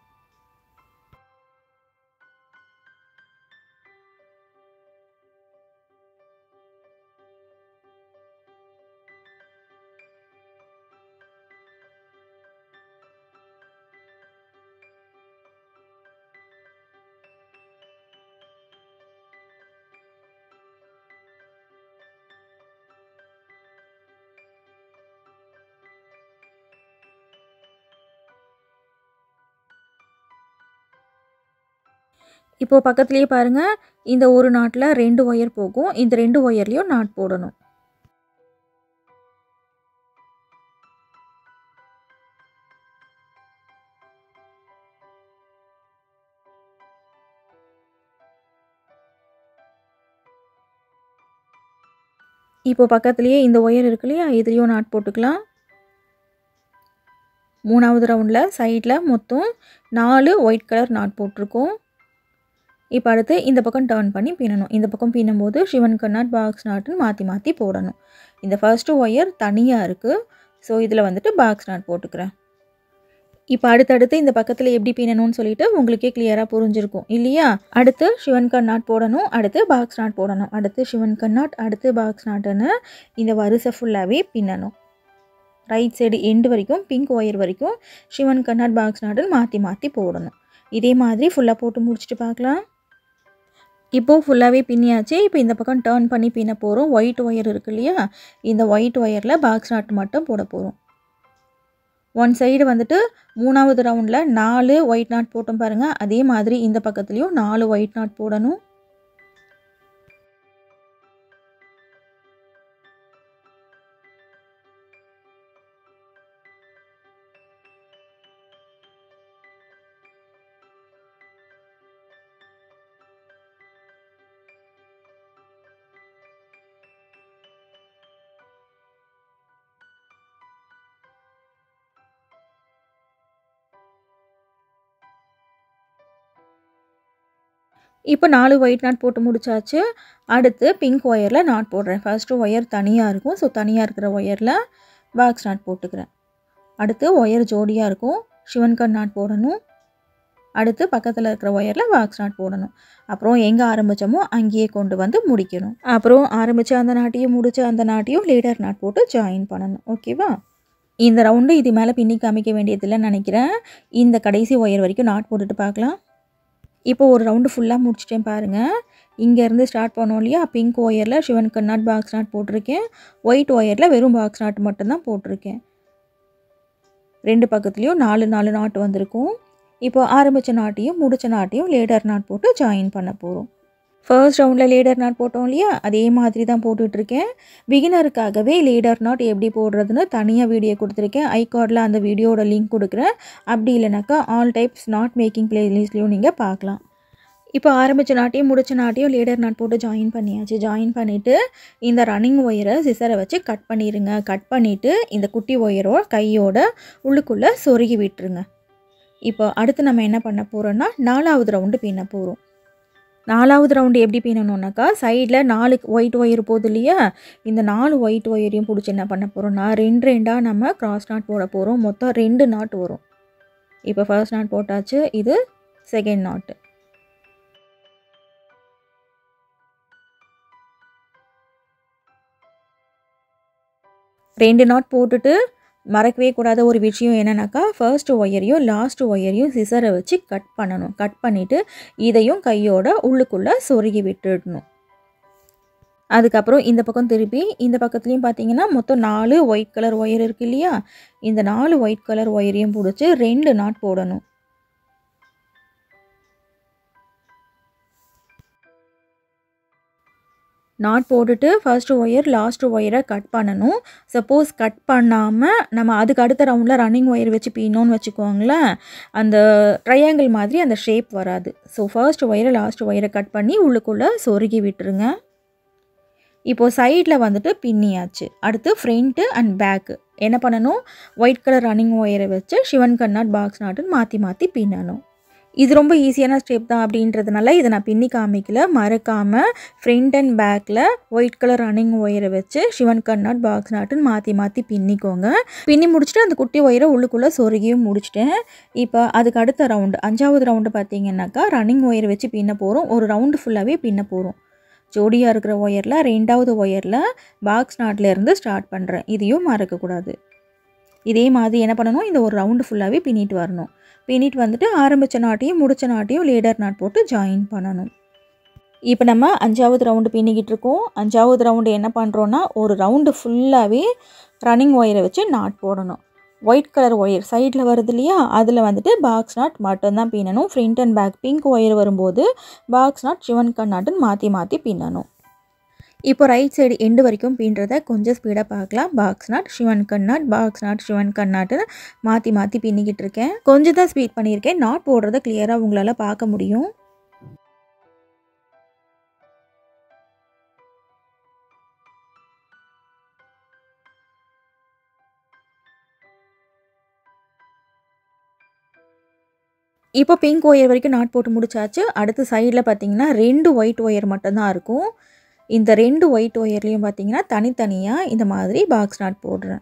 இப்போது பக்கத்துலேயே பாருங்கள் இந்த ஒரு நாட்டில் ரெண்டு ஒயர் போகும் இந்த ரெண்டு ஒயர்லேயும் நாட் போடணும் இப்போ பக்கத்துலேயே இந்த ஒயர் இருக்கு இல்லையா இதுலேயும் நாட் போட்டுக்கலாம் மூணாவது ரவுண்டில் சைடில் மொத்தம் நாலு ஒயிட் கலர் நாட் போட்டிருக்கோம் இப்போ அடுத்து இந்த பக்கம் டர்ன் பண்ணி பின்னணும் இந்த பக்கம் பின்னும்போது சிவன் கண்ணாட் பாக்ஸ் நாட்டுன்னு மாற்றி மாற்றி போடணும் இந்த ஃபர்ஸ்ட்டு ஒயர் தனியாக இருக்குது ஸோ இதில் வந்துட்டு பாக்ஸ் நாட் போட்டுக்கிறேன் இப்போ அடுத்தடுத்து இந்த பக்கத்தில் எப்படி பின்னணும்னு சொல்லிட்டு உங்களுக்கே கிளியராக புரிஞ்சிருக்கும் இல்லையா அடுத்து சிவன் கண்ணாட் போடணும் அடுத்து பாக்ஸ் நாட் போடணும் அடுத்து சிவன் கண்ணாட் அடுத்து பாக்ஸ் நாட்டுன்னு இந்த வரிசை ஃபுல்லாகவே பின்னணும் ரைட் சைடு எண்டு வரைக்கும் பிங்க் ஒயர் வரைக்கும் சிவன் கண்ணாட் பாக்ஸ் நாட்டுன்னு மாற்றி மாற்றி போடணும் இதே மாதிரி ஃபுல்லாக போட்டு முடிச்சுட்டு பார்க்கலாம் இப்போது ஃபுல்லாகவே பின்னியாச்சு இப்போ இந்த பக்கம் டேர்ன் பண்ணி பின்ன போகிறோம் ஒயிட் ஒயர் இருக்கு இல்லையா இந்த ஒயிட் ஒயரில் பாக்ஸ் நாட் மட்டும் போட போகிறோம் ஒன் சைடு வந்துட்டு மூணாவது ரவுண்டில் நாலு ஒயிட் நாட் போட்டோம் பாருங்கள் அதே மாதிரி இந்த பக்கத்துலேயும் நாலு ஒயிட் நாட் போடணும் இப்போ நாலு ஒயிட் நாட் போட்டு முடிச்சாச்சு அடுத்து பிங்க் ஒயரில் நாட் போடுறேன் ஃபர்ஸ்ட்டு ஒயர் தனியாக இருக்கும் ஸோ தனியாக இருக்கிற ஒயரில் பாக்ஸ் நாட் போட்டுக்கிறேன் அடுத்து ஒயர் ஜோடியாக இருக்கும் சிவன் கண் நாட் போடணும் அடுத்து பக்கத்தில் இருக்கிற ஒயரில் பாக்ஸ் நாட் போடணும் அப்புறம் எங்கே ஆரம்பித்தோமோ அங்கேயே கொண்டு வந்து முடிக்கணும் அப்புறம் ஆரம்பித்த அந்த நாட்டையும் முடித்த அந்த நாட்டையும் லேடர் நாட் போட்டு ஜாயின் பண்ணணும் ஓகேவா இந்த ரவுண்டு இது மேலே பின்னி காமிக்க வேண்டியதில்லைன்னு நினைக்கிறேன் இந்த கடைசி ஒயர் வரைக்கும் நாட் போட்டுட்டு பார்க்கலாம் இப்போ ஒரு ரவுண்டு ஃபுல்லாக முடிச்சிட்டேன் பாருங்கள் இங்கேருந்து ஸ்டார்ட் பண்ணோம் இல்லையா பிங்க் ஒயரில் சிவன் கண்ணாட் பாக்ஸ் நாட் போட்டிருக்கேன் ஒயிட் ஒயரில் வெறும் பாக்ஸ் நாட் மட்டும்தான் போட்டிருக்கேன் ரெண்டு பக்கத்துலேயும் நாலு நாலு நாட்டு வந்திருக்கும் இப்போ ஆரம்பித்த நாட்டையும் முடித்த நாட்டையும் லேடர் நாட் போட்டு ஜாயின் பண்ண போகிறோம் ஃபர்ஸ்ட் ரவுண்டில் லேடர் நாட் போட்டோம் இல்லையா அதே மாதிரி தான் போட்டுட்ருக்கேன் பிகினருக்காகவே லேடர் நாட் எப்படி போடுறதுன்னு தனியாக வீடியோ கொடுத்துருக்கேன் ஐகார்டில் அந்த வீடியோட லிங்க் கொடுக்குறேன் அப்படி இல்லைனாக்கா ஆல் டைப்ஸ் நாட் மேக்கிங் பிளேலிஸ்ட்லையும் நீங்கள் பார்க்கலாம் இப்போ ஆரம்பித்த நாட்டையும் முடிச்ச நாட்டையும் லேடர் நாட் போட்டு ஜாயின் பண்ணியாச்சு ஜாயின் பண்ணிவிட்டு இந்த ரன்னிங் ஒயரை சிசரை வச்சு கட் பண்ணிடுங்க கட் பண்ணிவிட்டு இந்த குட்டி ஒயரோட கையோட உள்ளுக்குள்ளே சொருகி விட்டுருங்க இப்போ அடுத்து நம்ம என்ன பண்ண போகிறோன்னா நாலாவது ரவுண்டு பின்ன போகிறோம் நாலாவது ரவுண்டு எப்படி பின்னணுன்னாக்கா சைடில் நாலு ஒயிட் ஒயர் போகுது இல்லையா இந்த நாலு ஒயிட் ஒயரையும் பிடிச்சி என்ன பண்ண போகிறோம்னா ரெண்டு ரெண்டாக நம்ம கிராஸ் நாட் போட போகிறோம் மொத்தம் ரெண்டு நாட் வரும் இப்போ ஃபர்ஸ்ட் நாட் போட்டாச்சு இது செகண்ட் நாட்டு ரெண்டு நாட் போட்டுட்டு மறக்கவே கூடாத ஒரு விஷயம் என்னன்னாக்கா ஃபர்ஸ்ட் ஒயரையும் லாஸ்ட் ஒயரையும் சிசரை வச்சு கட் பண்ணணும் கட் பண்ணிவிட்டு இதையும் கையோட உள்ளுக்குள்ளே சொருகி விட்டுடணும் அதுக்கப்புறம் இந்த பக்கம் திருப்பி இந்த பக்கத்துலேயும் பார்த்தீங்கன்னா மொத்தம் நாலு ஒயிட் கலர் ஒயர் இருக்கு இல்லையா இந்த நாலு ஒயிட் கலர் ஒயரையும் பிடிச்சி ரெண்டு நாட் போடணும் நாட் போட்டுட்டு ஃபர்ஸ்ட் ஒயர் லாஸ்ட் ஒயரை கட் பண்ணணும் சப்போஸ் கட் பண்ணாமல் நம்ம அதுக்கு அடுத்த ரவுண்டில் ரன்னிங் ஒயர் வச்சு பின்னோன்னு வச்சுக்கோங்களேன் அந்த ட்ரையாங்கிள் மாதிரி அந்த ஷேப் வராது ஸோ ஃபர்ஸ்ட் ஒயரை லாஸ்ட் ஒயரை கட் பண்ணி உள்ளுக்குள்ளே சொருகி விட்டுருங்க இப்போது சைடில் வந்துட்டு பின்னியாச்சு அடுத்து ஃப்ரண்ட்டு அண்ட் பேக்கு என்ன பண்ணணும் ஒயிட் கலர் ரன்னிங் ஒயரை வச்சு சிவன் கண்ணாட் பாக்ஸ் நாட்டுன்னு மாற்றி மாற்றி பின்னணும் இது ரொம்ப ஈஸியான ஸ்டெப் தான் அப்படின்றதுனால இதை நான் பின்னி காமிக்கல மறக்காமல் ஃப்ரண்ட் அண்ட் பேக்கில் ஒயிட் கலர் ரன்னிங் ஒயரை வச்சு சிவன் கண்ணாட் பாக்ஸ் நாட்டுன்னு மாற்றி மாற்றி பின்னிக்கோங்க பின்னி முடிச்சுட்டு அந்த குட்டி ஒயரை உள்ளுக்குள்ளே சொருகியும் முடிச்சிட்டேன் இப்போ அதுக்கு அடுத்த ரவுண்டு அஞ்சாவது ரவுண்டு பார்த்தீங்கன்னாக்கா ரன்னிங் ஒயர் வச்சு பின்ன போகிறோம் ஒரு ரவுண்டு ஃபுல்லாகவே பின்ன போகிறோம் ஜோடியாக இருக்கிற ஒயரில் ரெண்டாவது ஒயரில் பாக்ஸ் நாட்லேருந்து ஸ்டார்ட் பண்ணுறேன் இதையும் மறக்கக்கூடாது இதே மாதிரி என்ன பண்ணணும் இந்த ஒரு ரவுண்டு ஃபுல்லாகவே பின்னிட்டு வரணும் பின்னிட்டு வந்துட்டு ஆரம்பித்த நாட்டையும் முடித்த நாட்டையும் லேடர் நாட் போட்டு ஜாயின் பண்ணணும் இப்போ நம்ம அஞ்சாவது ரவுண்டு பின்னிக்கிட்டு இருக்கோம் அஞ்சாவது ரவுண்டு என்ன பண்ணுறோன்னா ஒரு ரவுண்டு ஃபுல்லாகவே ரன்னிங் ஒயரை வச்சு நாட் போடணும் ஒயிட் கலர் ஒயர் சைடில் வருது இல்லையா அதில் வந்துட்டு பாக்ஸ் நாட் மட்டும்தான் பின்னணும் front and back pink wire வரும்போது பாக்ஸ் நாட் சிவன் கண்ணாட்டுன்னு மாற்றி மாற்றி பின்னணும் இப்போ ரைட் சைடு எண்டு வரைக்கும் பின்றதை கொஞ்சம் ஸ்பீடாக பார்க்கலாம் பாக்ஸ் நாட் சிவன் கண்ணாட் பாக்ஸ் நாட் சிவன் கண்ணாட்டுன்னு மாற்றி மாற்றி பின்னிக்கிட்டு இருக்கேன் கொஞ்சம் தான் ஸ்பீட் பண்ணியிருக்கேன் நாட் போடுறத கிளியராக உங்களால் பார்க்க முடியும் இப்போ பிங்க் ஒயர் வரைக்கும் நாட் போட்டு முடிச்சாச்சு அடுத்து சைடில் பார்த்தீங்கன்னா ரெண்டு ஒயிட் ஒயர் மட்டும்தான் இருக்கும் இந்த ரெண்டு ஒயிட் ஒயர்லேயும் பார்த்தீங்கன்னா தனித்தனியாக இந்த மாதிரி பாக்ஸ் நாட் போடுறேன்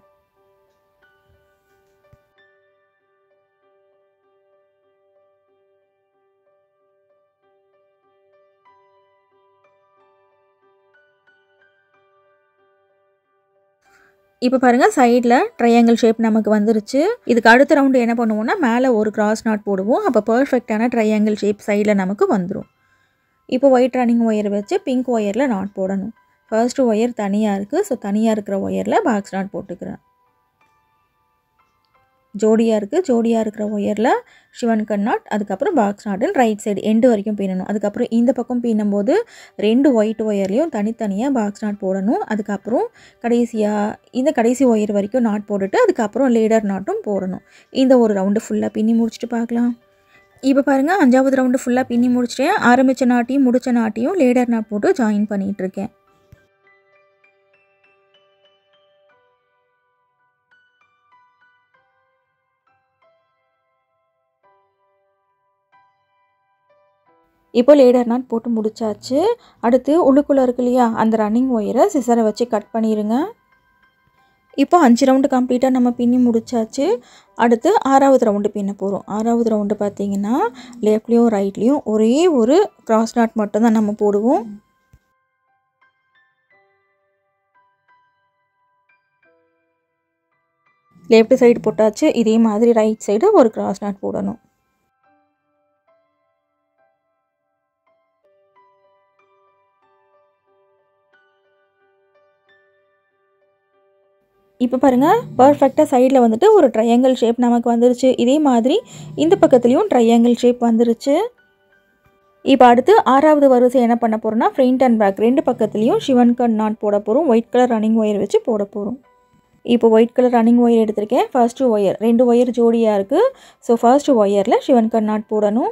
இப்போ பாருங்கள் சைடில் ட்ரையாங்கிள் ஷேப் நமக்கு வந்துருச்சு இதுக்கு அடுத்த ரவுண்டு என்ன பண்ணுவோம்னா மேலே ஒரு கிராஸ் நாட் போடுவோம் அப்போ பர்ஃபெக்டான ட்ரையாங்கிள் ஷேப் சைடில் நமக்கு வந்துடும் இப்போ ஒயிட் ரன்னிங் ஒயர் வச்சு பிங்க் ஒயரில் நாட் போடணும் ஃபர்ஸ்ட்டு ஒயர் தனியாக இருக்குது ஸோ தனியாக இருக்கிற ஒயரில் பாக்ஸ் நாட் போட்டுக்கிறேன் ஜோடியாக இருக்குது ஜோடியாக இருக்கிற ஒயரில் சிவன் கண் நாட் அதுக்கப்புறம் பாக்ஸ் நாட்டுன்னு ரைட் சைடு எண்டு வரைக்கும் பின்னணும் அதுக்கப்புறம் இந்த பக்கம் பின்னும்போது ரெண்டு ஒயிட் ஒயர்லேயும் தனித்தனியாக பாக்ஸ் நாட் போடணும் அதுக்கப்புறம் கடைசியாக இந்த கடைசி ஒயர் வரைக்கும் நாட் போட்டுட்டு அதுக்கப்புறம் லேடர் நாட்டும் போடணும் இந்த ஒரு ரவுண்டு ஃபுல்லாக பின்னி முடிச்சுட்டு பார்க்கலாம் இப்போ பாருங்கள் அஞ்சாவது ரவுண்டு ஃபுல்லாக பின்னி முடிச்சிட்டேன் ஆரம்பித்த நாட்டையும் முடித்த நாட்டையும் லேடர் நாட் போட்டு ஜாயின் பண்ணிகிட்டு இருக்கேன் இப்போ லேடர் நாட் போட்டு முடிச்சாச்சு அடுத்து உள்ளுக்குள்ளே இருக்கு இல்லையா அந்த ரன்னிங் ஒயரை சிசரை வச்சு கட் பண்ணிடுங்க இப்போ அஞ்சு ரவுண்டு கம்ப்ளீட்டாக நம்ம பின்னி முடிச்சாச்சு அடுத்து ஆறாவது ரவுண்டு பின்ன போகிறோம் ஆறாவது ரவுண்டு பார்த்தீங்கன்னா லெஃப்ட்லேயும் ரைட்லேயும் ஒரே ஒரு கிராஸ் நாட் மட்டும் தான் நம்ம போடுவோம் லெஃப்ட் சைடு போட்டாச்சு இதே மாதிரி ரைட் சைடு ஒரு கிராஸ் நாட் போடணும் இப்போ பாருங்கள் பர்ஃபெக்டாக சைடில் வந்துட்டு ஒரு ட்ரையாங்கிள் ஷேப் நமக்கு வந்துருச்சு இதே மாதிரி இந்த பக்கத்துலேயும் ட்ரையாங்கிள் ஷேப் வந்துருச்சு இப்போ அடுத்து ஆறாவது வரிசை என்ன பண்ண போகிறோம்னா ஃப்ரண்ட் அண்ட் பேக் ரெண்டு பக்கத்துலேயும் சிவன் கண் நாட் போட போகிறோம் ஒயிட் கலர் ரன்னிங் ஒயர் வச்சு போட போகிறோம் இப்போ ஒயிட் கலர் ரன்னிங் ஒயர் எடுத்திருக்கேன் ஃபர்ஸ்ட்டு ஒயர் ரெண்டு ஒயர் ஜோடியாக இருக்குது ஸோ ஃபர்ஸ்ட்டு ஒயரில் சிவன் கண் நாட் போடணும்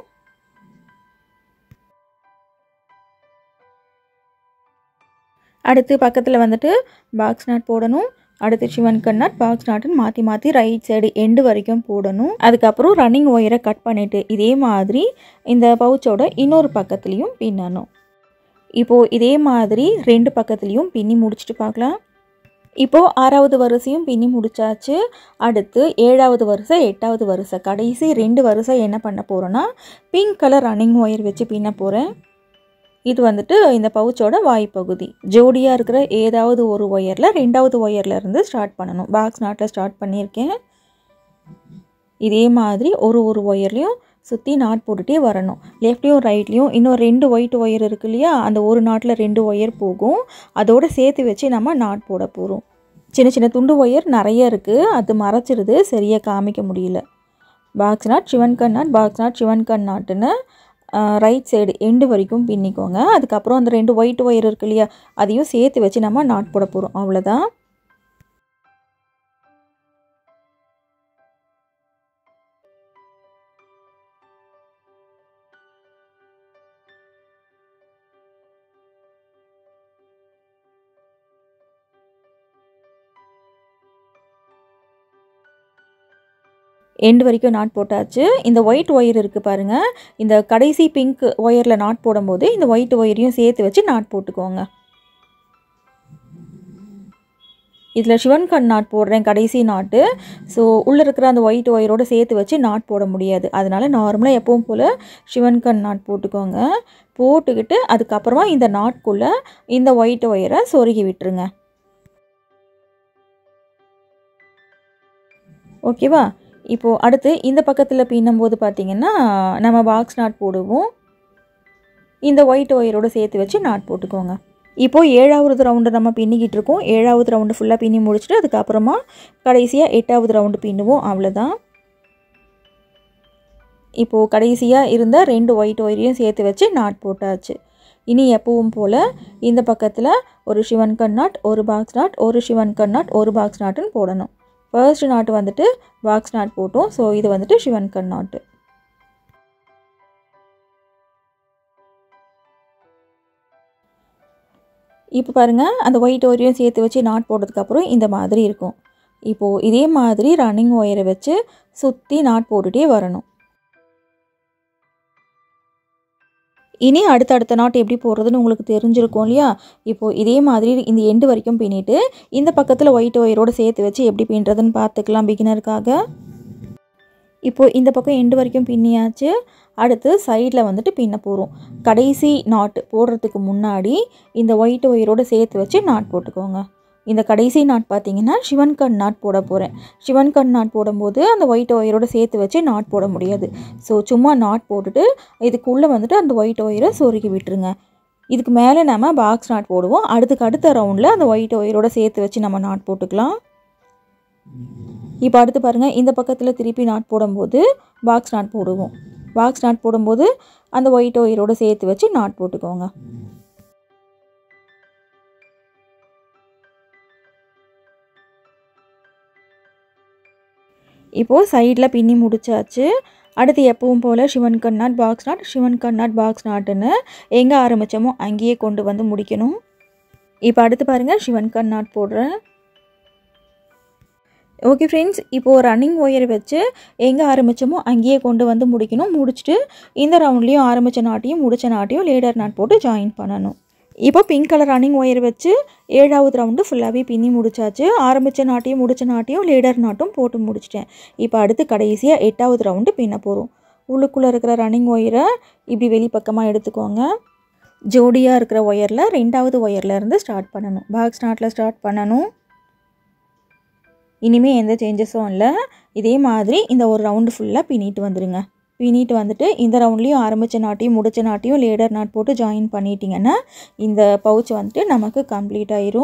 அடுத்து பக்கத்தில் வந்துட்டு பாக்ஸ் நாட் போடணும் அடுத்து சிவன் கண்ணாட் பாக்ஸ் நாட்டுன்னு மாற்றி மாற்றி ரைட் சைடு எண்டு வரைக்கும் போடணும் அதுக்கப்புறம் ரன்னிங் ஒயரை கட் பண்ணிவிட்டு இதே மாதிரி இந்த பவுச்சோட இன்னொரு பக்கத்துலேயும் பின்னணும் இப்போது இதே மாதிரி ரெண்டு பக்கத்துலேயும் பின்னி முடிச்சுட்டு பார்க்கலாம் இப்போது ஆறாவது வரிசையும் பின்னி முடிச்சாச்சு அடுத்து ஏழாவது வரிசை எட்டாவது வரிசை கடைசி ரெண்டு வரிசை என்ன பண்ண போகிறோன்னா பிங்க் கலர் ரன்னிங் ஒயர் வச்சு பின்ன போகிறேன் இது வந்துட்டு இந்த பவுச்சோட வாய்ப்பகுதி ஜோடியாக இருக்கிற ஏதாவது ஒரு ஒயரில் ரெண்டாவது ஒயரில் இருந்து ஸ்டார்ட் பண்ணணும் பாக்ஸ் நாட்டில் ஸ்டார்ட் பண்ணியிருக்கேன் இதே மாதிரி ஒரு ஒரு ஒயர்லேயும் சுற்றி நாட் போட்டுகிட்டே வரணும் லெஃப்ட்லேயும் ரைட்லேயும் இன்னும் ரெண்டு ஒயிட் ஒயர் இருக்கு இல்லையா அந்த ஒரு நாட்டில் ரெண்டு ஒயர் போகும் அதோடு சேர்த்து வச்சு நம்ம நாட் போட போகிறோம் சின்ன சின்ன துண்டு ஒயர் நிறைய இருக்குது அது மறைச்சிருது சரியாக காமிக்க முடியல பாக்ஸ் நாட் சிவன் கண் நாட் பாக்ஸ் நாட் சிவன் கண் நாட்டுன்னு ரைட் சைடு எண்டு வரைக்கும் பின்னிக்கோங்க அதுக்கப்புறம் அந்த ரெண்டு ஒயிட் ஒயர் இருக்கு இல்லையா அதையும் சேர்த்து வச்சு நம்ம நாட் போட போகிறோம் அவ்வளோதான் எண்டு வரைக்கும் நாட் போட்டாச்சு இந்த ஒயிட் ஒயர் இருக்குது பாருங்கள் இந்த கடைசி பிங்க் ஒயரில் நாட் போடும்போது இந்த ஒயிட் ஒயரையும் சேர்த்து வச்சு நாட் போட்டுக்கோங்க இதில் சிவன் கண் நாட் போடுறேன் கடைசி நாட்டு ஸோ உள்ளே இருக்கிற அந்த ஒயிட் ஒயரோடு சேர்த்து வச்சு நாட் போட முடியாது அதனால் நார்மலாக எப்பவும் போல் சிவன் கண் நாட் போட்டுக்கோங்க போட்டுக்கிட்டு அதுக்கப்புறமா இந்த நாட்குள்ளே இந்த ஒயிட் ஒயரை சொருகி விட்டுருங்க ஓகேவா இப்போது அடுத்து இந்த பக்கத்தில் பின்னும்போது பார்த்திங்கன்னா நம்ம பாக்ஸ் நாட் போடுவோம் இந்த ஒயிட் ஒயரோடு சேர்த்து வச்சு நாட் போட்டுக்கோங்க இப்போது ஏழாவது ரவுண்டு நம்ம பின்னிக்கிட்டு இருக்கோம் ஏழாவது ரவுண்டு ஃபுல்லாக பின்னி முடிச்சுட்டு அதுக்கப்புறமா கடைசியாக எட்டாவது ரவுண்டு பின்னுவோம் அவ்வளோதான் இப்போது கடைசியாக இருந்த ரெண்டு ஒயிட் ஒயரையும் சேர்த்து வச்சு நாட் போட்டாச்சு இனி எப்பவும் போல் இந்த பக்கத்தில் ஒரு சிவன் கண் நாட் ஒரு பாக்ஸ் நாட் ஒரு சிவன் கண் நாட் ஒரு பாக்ஸ் நாட்டுன்னு போடணும் ஃபர்ஸ்ட் நாட்டு வந்துட்டு பாக்ஸ் நாட் போட்டோம் ஸோ இது வந்துட்டு சிவன் கண் நாட்டு இப்போ பாருங்கள் அந்த ஒயிட் ஒயரையும் சேர்த்து வச்சு நாட் போட்டதுக்கப்புறம் இந்த மாதிரி இருக்கும் இப்போது இதே மாதிரி ரன்னிங் ஒயரை வச்சு சுற்றி நாட் போட்டுகிட்டே வரணும் இனி அடுத்தடுத்த நாட் எப்படி போடுறதுன்னு உங்களுக்கு தெரிஞ்சிருக்கும் இல்லையா இப்போது இதே மாதிரி இந்த எண்டு வரைக்கும் பின்னிட்டு இந்த பக்கத்தில் ஒயிட் ஒயரோடு சேர்த்து வச்சு எப்படி பின்னுறதுன்னு பார்த்துக்கலாம் பிகினருக்காக இப்போது இந்த பக்கம் எண்டு வரைக்கும் பின்னியாச்சு அடுத்து சைடில் வந்துட்டு பின்ன போகிறோம் கடைசி நாட் போடுறதுக்கு முன்னாடி இந்த ஒயிட் ஒயரோடு சேர்த்து வச்சு நாட் போட்டுக்கோங்க இந்த கடைசி நாட் பார்த்தீங்கன்னா சிவன் கண் நாட் போட போகிறேன் சிவன் கண் நாட் போடும்போது அந்த ஒயிட் ஒயரோடு சேர்த்து வச்சு நாட் போட முடியாது ஸோ சும்மா நாட் போட்டுட்டு இதுக்குள்ளே வந்துட்டு அந்த ஒயிட் ஒயரை சொருகி விட்டுருங்க இதுக்கு மேலே நம்ம பாக்ஸ் நாட் போடுவோம் அடுத்துக்கு அடுத்த ரவுண்டில் அந்த ஒயிட் ஒயரோட சேர்த்து வச்சு நம்ம நாட் போட்டுக்கலாம் இப்போ அடுத்து பாருங்கள் இந்த பக்கத்தில் திருப்பி நாட் போடும்போது பாக்ஸ் நாட் போடுவோம் பாக்ஸ் நாட் போடும்போது அந்த ஒயிட் ஒயரோடு சேர்த்து வச்சு நாட் போட்டுக்கோங்க இப்போது சைடில் பின்னி முடிச்சாச்சு அடுத்து எப்பவும் போல் சிவன் கண்ணாட் பாக்ஸ் நாட் சிவன் கண்ணாட் பாக்ஸ் நாட்டுன்னு எங்கே ஆரம்பித்தோமோ அங்கேயே கொண்டு வந்து முடிக்கணும் இப்போ அடுத்து பாருங்கள் சிவன் கண்ணாட் போடுறேன் ஓகே ஃப்ரெண்ட்ஸ் இப்போது ரன்னிங் ஒயர் வச்சு எங்கே ஆரம்பித்தோமோ அங்கேயே கொண்டு வந்து முடிக்கணும் முடிச்சுட்டு இந்த ரவுண்ட்லேயும் ஆரம்பித்த நாட்டையும் முடித்த நாட்டையும் லேடர் நாட் போட்டு ஜாயின் பண்ணணும் இப்போ பிங்க் கலர் ரன்னிங் ஒயர் வச்சு ஏழாவது ரவுண்டு ஃபுல்லாகவே பின்னி முடிச்சாச்சு ஆரம்பித்த நாட்டையும் முடித்த நாட்டையும் லேடர் நாட்டும் போட்டு முடிச்சிட்டேன் இப்போ அடுத்து கடைசியாக எட்டாவது ரவுண்டு பின்ன போகிறோம் உள்ளுக்குள்ளே இருக்கிற ரன்னிங் ஒயரை இப்படி வெளிப்பக்கமாக எடுத்துக்கோங்க ஜோடியாக இருக்கிற ஒயரில் ரெண்டாவது ஒயரில் இருந்து ஸ்டார்ட் பண்ணணும் பாக்ஸ் நாட்டில் ஸ்டார்ட் பண்ணணும் இனிமேல் எந்த சேஞ்சஸும் இல்லை இதே மாதிரி இந்த ஒரு ரவுண்டு ஃபுல்லாக பின்னிட்டு வந்துடுங்க பின்னிட்டு வந்துட்டு இந்த ரவுண்ட்லேயும் ஆரம்பித்த நாட்டையும் முடித்த நாட்டையும் லேடர் நாட் போட்டு ஜாயின் பண்ணிட்டீங்கன்னா இந்த பவுச் வந்துட்டு நமக்கு கம்ப்ளீட் ஆயிரும்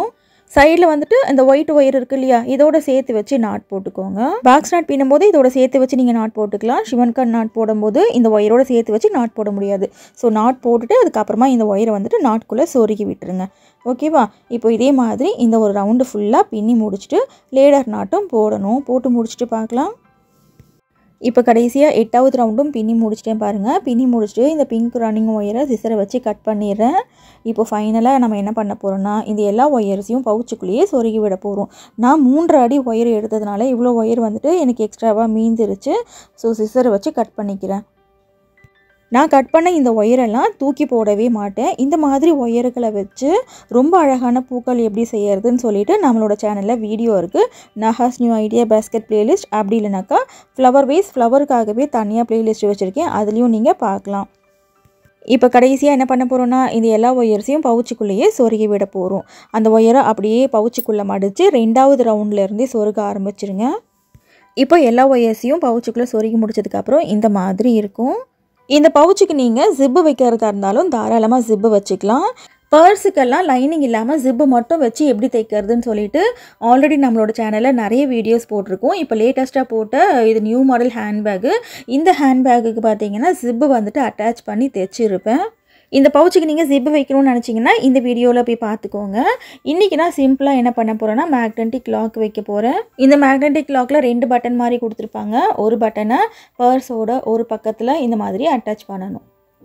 சைடில் வந்துட்டு இந்த ஒயிட் ஒயர் இருக்கு இல்லையா இதோட சேர்த்து வச்சு நாட் போட்டுக்கோங்க பாக்ஸ் நாட் பின்னும்போது இதோட சேர்த்து வச்சு நீங்கள் நாட் போட்டுக்கலாம் சிவன்கான் நாட் போடும்போது இந்த ஒயரோட சேர்த்து வச்சு நாட் போட முடியாது ஸோ நாட் போட்டுட்டு அதுக்கப்புறமா இந்த ஒயரை வந்துட்டு நாட்குள்ளே சொருகி விட்டுருங்க ஓகேவா இப்போ இதே மாதிரி இந்த ஒரு ரவுண்டு ஃபுல்லாக பின்னி முடிச்சுட்டு லேடர் நாட்டும் போடணும் போட்டு முடிச்சுட்டு பார்க்கலாம் இப்போ கடைசியாக எட்டாவது ரவுண்டும் பின்னி முடிச்சிட்டேன் பாருங்கள் பின்னி முடிச்சுட்டு இந்த பிங்க் ரன்னிங் ஒயரை சிசரை வச்சு கட் பண்ணிடுறேன் இப்போ ஃபைனலாக நம்ம என்ன பண்ண போகிறோம்னா இந்த எல்லா ஒயர்ஸையும் பவுச்சுக்குள்ளேயே சொருகி விட போகிறோம் நான் மூன்றரை அடி ஒயர் எடுத்ததுனால இவ்வளோ ஒயர் வந்துட்டு எனக்கு எக்ஸ்ட்ராவாக மீந்துருச்சு ஸோ சிசரை வச்சு கட் பண்ணிக்கிறேன் நான் கட் பண்ண இந்த ஒயரெல்லாம் தூக்கி போடவே மாட்டேன் இந்த மாதிரி ஒயர்களை வச்சு ரொம்ப அழகான பூக்கள் எப்படி செய்யறதுன்னு சொல்லிட்டு நம்மளோட சேனலில் வீடியோ இருக்குது Nahas new idea basket playlist அப்படி இல்லைனாக்கா ஃப்ளவர் வைஸ் ஃப்ளவருக்காகவே தனியாக பிளேலிஸ்ட் வச்சுருக்கேன் அதுலேயும் நீங்கள் பார்க்கலாம் இப்போ கடைசியாக என்ன பண்ண போகிறோன்னா இந்த எல்லா ஒயர்ஸையும் பவுச்சுக்குள்ளேயே சொருகி விட போகிறோம் அந்த ஒயரை அப்படியே பவுச்சுக்குள்ளே மடித்து ரெண்டாவது ரவுண்ட்லேருந்தே சொருக ஆரம்பிச்சிருங்க இப்போ எல்லா ஒயர்ஸையும் பவுச்சுக்குள்ளே சொருகி முடிச்சதுக்கப்புறம் இந்த மாதிரி இருக்கும் இந்த பவுச்சுக்கு நீங்கள் ஜிப்பு வைக்கிறதா இருந்தாலும் தாராளமாக ஜிப்பு வச்சுக்கலாம் பர்ஸுக்கெல்லாம் லைனிங் இல்லாமல் ஜிப்பு மட்டும் வச்சு எப்படி தைக்கிறதுன்னு சொல்லிட்டு ஆல்ரெடி நம்மளோட சேனலில் நிறைய வீடியோஸ் போட்டிருக்கோம் இப்போ லேட்டஸ்ட்டாக போட்ட இது நியூ மாடல் ஹேண்ட்பேக்கு இந்த ஹேண்ட்பேக்குக்கு பார்த்தீங்கன்னா ஜிப்பு வந்துட்டு அட்டாச் பண்ணி தைச்சிருப்பேன் இந்த பவுச்சுக்கு நீங்கள் ஜிப்பு வைக்கணும்னு நினச்சிங்கன்னா இந்த வீடியோவில் போய் பார்த்துக்கோங்க இன்றைக்கி நான் சிம்பிளாக என்ன பண்ண போகிறேன்னா மேக்னெட்டிக் லாக் வைக்க போகிறேன் இந்த மேக்னெட்டிக் லாக்கில் ரெண்டு பட்டன் மாதிரி கொடுத்துருப்பாங்க ஒரு பட்டனை பர்ஸோட ஒரு பக்கத்தில் இந்த மாதிரி அட்டாச் பண்ணணும்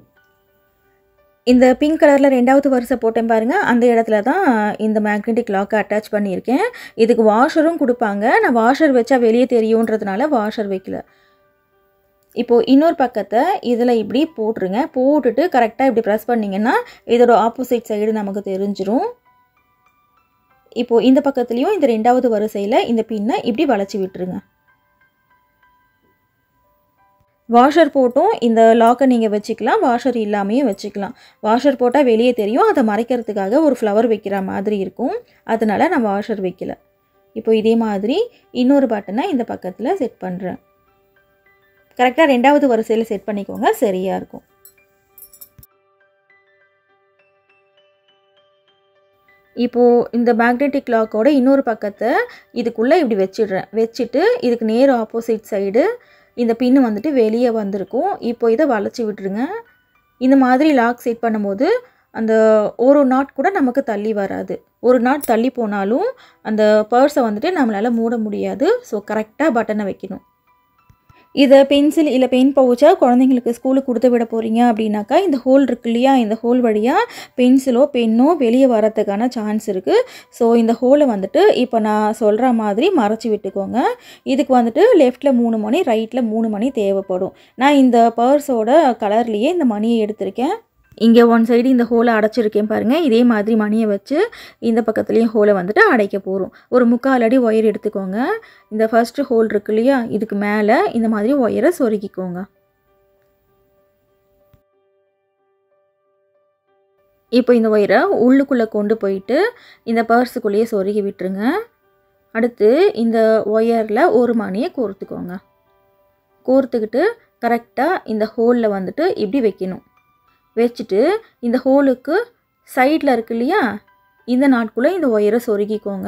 இந்த பிங்க் கலரில் ரெண்டாவது வரிசை போட்டேன் பாருங்கள் அந்த இடத்துல தான் இந்த மேக்னெட்டிக் லாக்கை அட்டாச் பண்ணியிருக்கேன் இதுக்கு வாஷரும் கொடுப்பாங்க நான் வாஷர் வச்சா வெளியே தெரியுன்றதுனால வாஷர் வைக்கல இப்போது இன்னொரு பக்கத்தை இதில் இப்படி போட்டுருங்க போட்டுட்டு கரெக்டாக இப்படி ப்ரெஸ் பண்ணிங்கன்னா இதோட ஆப்போசிட் சைடு நமக்கு தெரிஞ்சிரும் இப்போது இந்த பக்கத்துலேயும் இந்த ரெண்டாவது வரிசையில் இந்த பின்னை இப்படி வளைச்சி விட்டுருங்க வாஷர் போட்டும் இந்த லாக்கை நீங்கள் வச்சுக்கலாம் வாஷர் இல்லாமையும் வச்சுக்கலாம் வாஷர் போட்டால் வெளியே தெரியும் அதை மறைக்கிறதுக்காக ஒரு ஃப்ளவர் வைக்கிற மாதிரி இருக்கும் அதனால் நான் வாஷர் வைக்கல இப்போ இதே மாதிரி இன்னொரு பட்டனை இந்த பக்கத்தில் செட் பண்ணுறேன் கரெக்டாக ரெண்டாவது வரிசையில் செட் பண்ணிக்கோங்க சரியாக இருக்கும் இப்போது இந்த மேக்னெட்டிக் லாக்கோட இன்னொரு பக்கத்தை இதுக்குள்ளே இப்படி வச்சிடுறேன் வச்சுட்டு இதுக்கு நேர் ஆப்போசிட் சைடு இந்த பின்னு வந்துட்டு வெளியே வந்திருக்கும் இப்போ இதை வளைச்சி விட்டுருங்க இந்த மாதிரி லாக் செட் பண்ணும்போது அந்த ஒரு நாட் கூட நமக்கு தள்ளி வராது ஒரு நாட் தள்ளி போனாலும் அந்த பர்ஸை வந்துட்டு நம்மளால் மூட முடியாது ஸோ கரெக்டாக பட்டனை வைக்கணும் இதை பென்சில் இல்லை பென் பவுச்சா குழந்தைங்களுக்கு ஸ்கூலுக்கு கொடுத்து விட போகிறீங்க அப்படின்னாக்கா இந்த ஹோல் இருக்கு இல்லையா இந்த ஹோல் வழியாக பென்சிலோ பென்னோ வெளியே வரதுக்கான சான்ஸ் இருக்குது ஸோ இந்த ஹோலை வந்துட்டு இப்போ நான் சொல்கிற மாதிரி மறைச்சி விட்டுக்கோங்க இதுக்கு வந்துட்டு லெஃப்ட்டில் மூணு மணி ரைட்டில் மூணு மணி தேவைப்படும் நான் இந்த பர்ஸோட கலர்லேயே இந்த மணியை எடுத்திருக்கேன் இங்கே ஒன் சைடு இந்த ஹோலை அடைச்சிருக்கேன் பாருங்கள் இதே மாதிரி மணியை வச்சு இந்த பக்கத்துலேயும் ஹோலை வந்துட்டு அடைக்க போகிறோம் ஒரு முக்கால் அடி ஒயர் எடுத்துக்கோங்க இந்த ஃபஸ்ட்டு ஹோல் இருக்கு இல்லையா இதுக்கு மேலே இந்த மாதிரி ஒயரை சொருகிக்கோங்க இப்போ இந்த ஒயரை உள்ளுக்குள்ளே கொண்டு போயிட்டு இந்த பர்ஸுக்குள்ளேயே சொருகி விட்டுருங்க அடுத்து இந்த ஒயரில் ஒரு மணியை கோர்த்துக்கோங்க கோர்த்துக்கிட்டு கரெக்டாக இந்த ஹோலில் வந்துட்டு இப்படி வைக்கணும் வச்சுட்டு இந்த ஹோலுக்கு சைடில் இருக்கு இல்லையா இந்த நாட்குள்ளே இந்த ஒயரை சொருகிக்கோங்க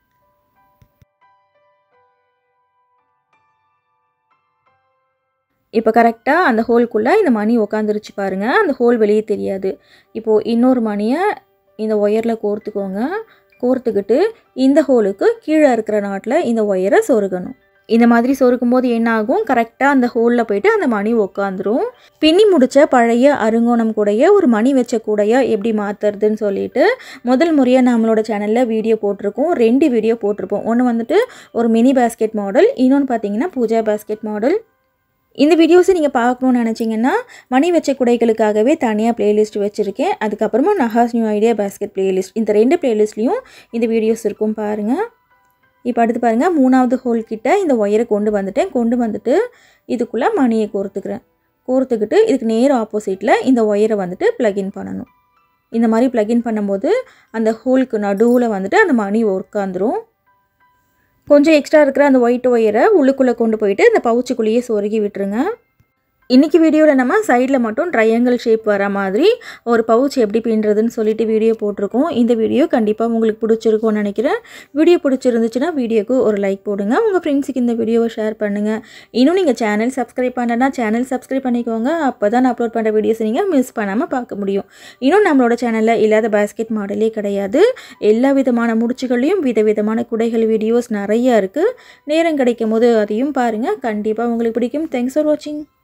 இப்போ கரெக்டாக அந்த ஹோல்குள்ளே இந்த மணி உக்காந்துருச்சு பாருங்கள் அந்த ஹோல் வெளியே தெரியாது இப்போது இன்னொரு மணியை இந்த ஒயரில் கோர்த்துக்கோங்க கோர்த்துக்கிட்டு இந்த ஹோலுக்கு கீழே இருக்கிற நாட்டில் இந்த ஒயரை சொருகணும் இந்த மாதிரி சொருக்கும் போது என்ன ஆகும் கரெக்டாக அந்த ஹோலில் போயிட்டு அந்த மணி உக்காந்துரும் பின்னி முடித்த பழைய அருங்கோணம் கூடைய ஒரு மணி வச்ச கூடைய எப்படி மாற்றுறதுன்னு சொல்லிட்டு முதல் முறையாக நம்மளோட சேனலில் வீடியோ போட்டிருக்கோம் ரெண்டு வீடியோ போட்டிருப்போம் ஒன்று வந்துட்டு ஒரு மினி பேஸ்கெட் மாடல் இன்னொன்று பார்த்தீங்கன்னா பூஜா பேஸ்கெட் மாடல் இந்த வீடியோஸை நீங்கள் பார்க்கணுன்னு நினச்சிங்கன்னா மணி வச்ச குடைகளுக்காகவே தனியாக பிளேலிஸ்ட் வச்சுருக்கேன் அதுக்கப்புறமா Nahas new idea basket playlist இந்த ரெண்டு பிளேலிஸ்ட்லேயும் இந்த வீடியோஸ் இருக்கும் பாருங்கள் இப்போ அடுத்து பாருங்கள் மூணாவது ஹோல் கிட்ட இந்த ஒயரை கொண்டு வந்துட்டேன் கொண்டு வந்துட்டு இதுக்குள்ளே மணியை கோர்த்துக்கிறேன் கோர்த்துக்கிட்டு இதுக்கு நேர் ஆப்போசிட்டில் இந்த ஒயரை வந்துட்டு ப்ளகின் பண்ணணும் இந்த மாதிரி ப்ளகின் பண்ணும்போது அந்த ஹோலுக்கு நடுவில் வந்துட்டு அந்த மணி உட்காந்துரும் கொஞ்சம் எக்ஸ்ட்ரா இருக்கிற அந்த ஒயிட் ஒயரை உள்ளுக்குள்ளே கொண்டு போயிட்டு இந்த பவுச்சுக்குள்ளேயே சொருகி விட்டுருங்க இன்றைக்கி வீடியோவில் நம்ம சைடில் மட்டும் ட்ரையாங்கிள் ஷேப் வர மாதிரி ஒரு பவுச் எப்படி பின்னுறதுன்னு சொல்லிட்டு வீடியோ போட்டிருக்கோம் இந்த வீடியோ கண்டிப்பாக உங்களுக்கு பிடிச்சிருக்கும்னு நினைக்கிறேன் வீடியோ பிடிச்சிருந்துச்சுன்னா வீடியோக்கு ஒரு லைக் போடுங்க உங்கள் ஃப்ரெண்ட்ஸுக்கு இந்த வீடியோவை ஷேர் பண்ணுங்கள் இன்னும் நீங்கள் சேனல் சப்ஸ்கிரைப் பண்ணலன்னா சேனல் சப்ஸ்கிரைப் பண்ணிக்கோங்க அப்போ தான் நான் அப்லோட் பண்ணுற வீடியோஸ் நீங்கள் மிஸ் பண்ணாமல் பார்க்க முடியும் இன்னும் நம்மளோட சேனலில் இல்லாத பேஸ்கெட் மாடலே கிடையாது எல்லா விதமான முடிச்சுகளையும் விதவிதமான குடைகள் வீடியோஸ் நிறைய இருக்குது நேரம் கிடைக்கும் போது அதையும் பாருங்கள் கண்டிப்பாக உங்களுக்கு பிடிக்கும் தேங்க்ஸ் ஃபார் வாட்சிங்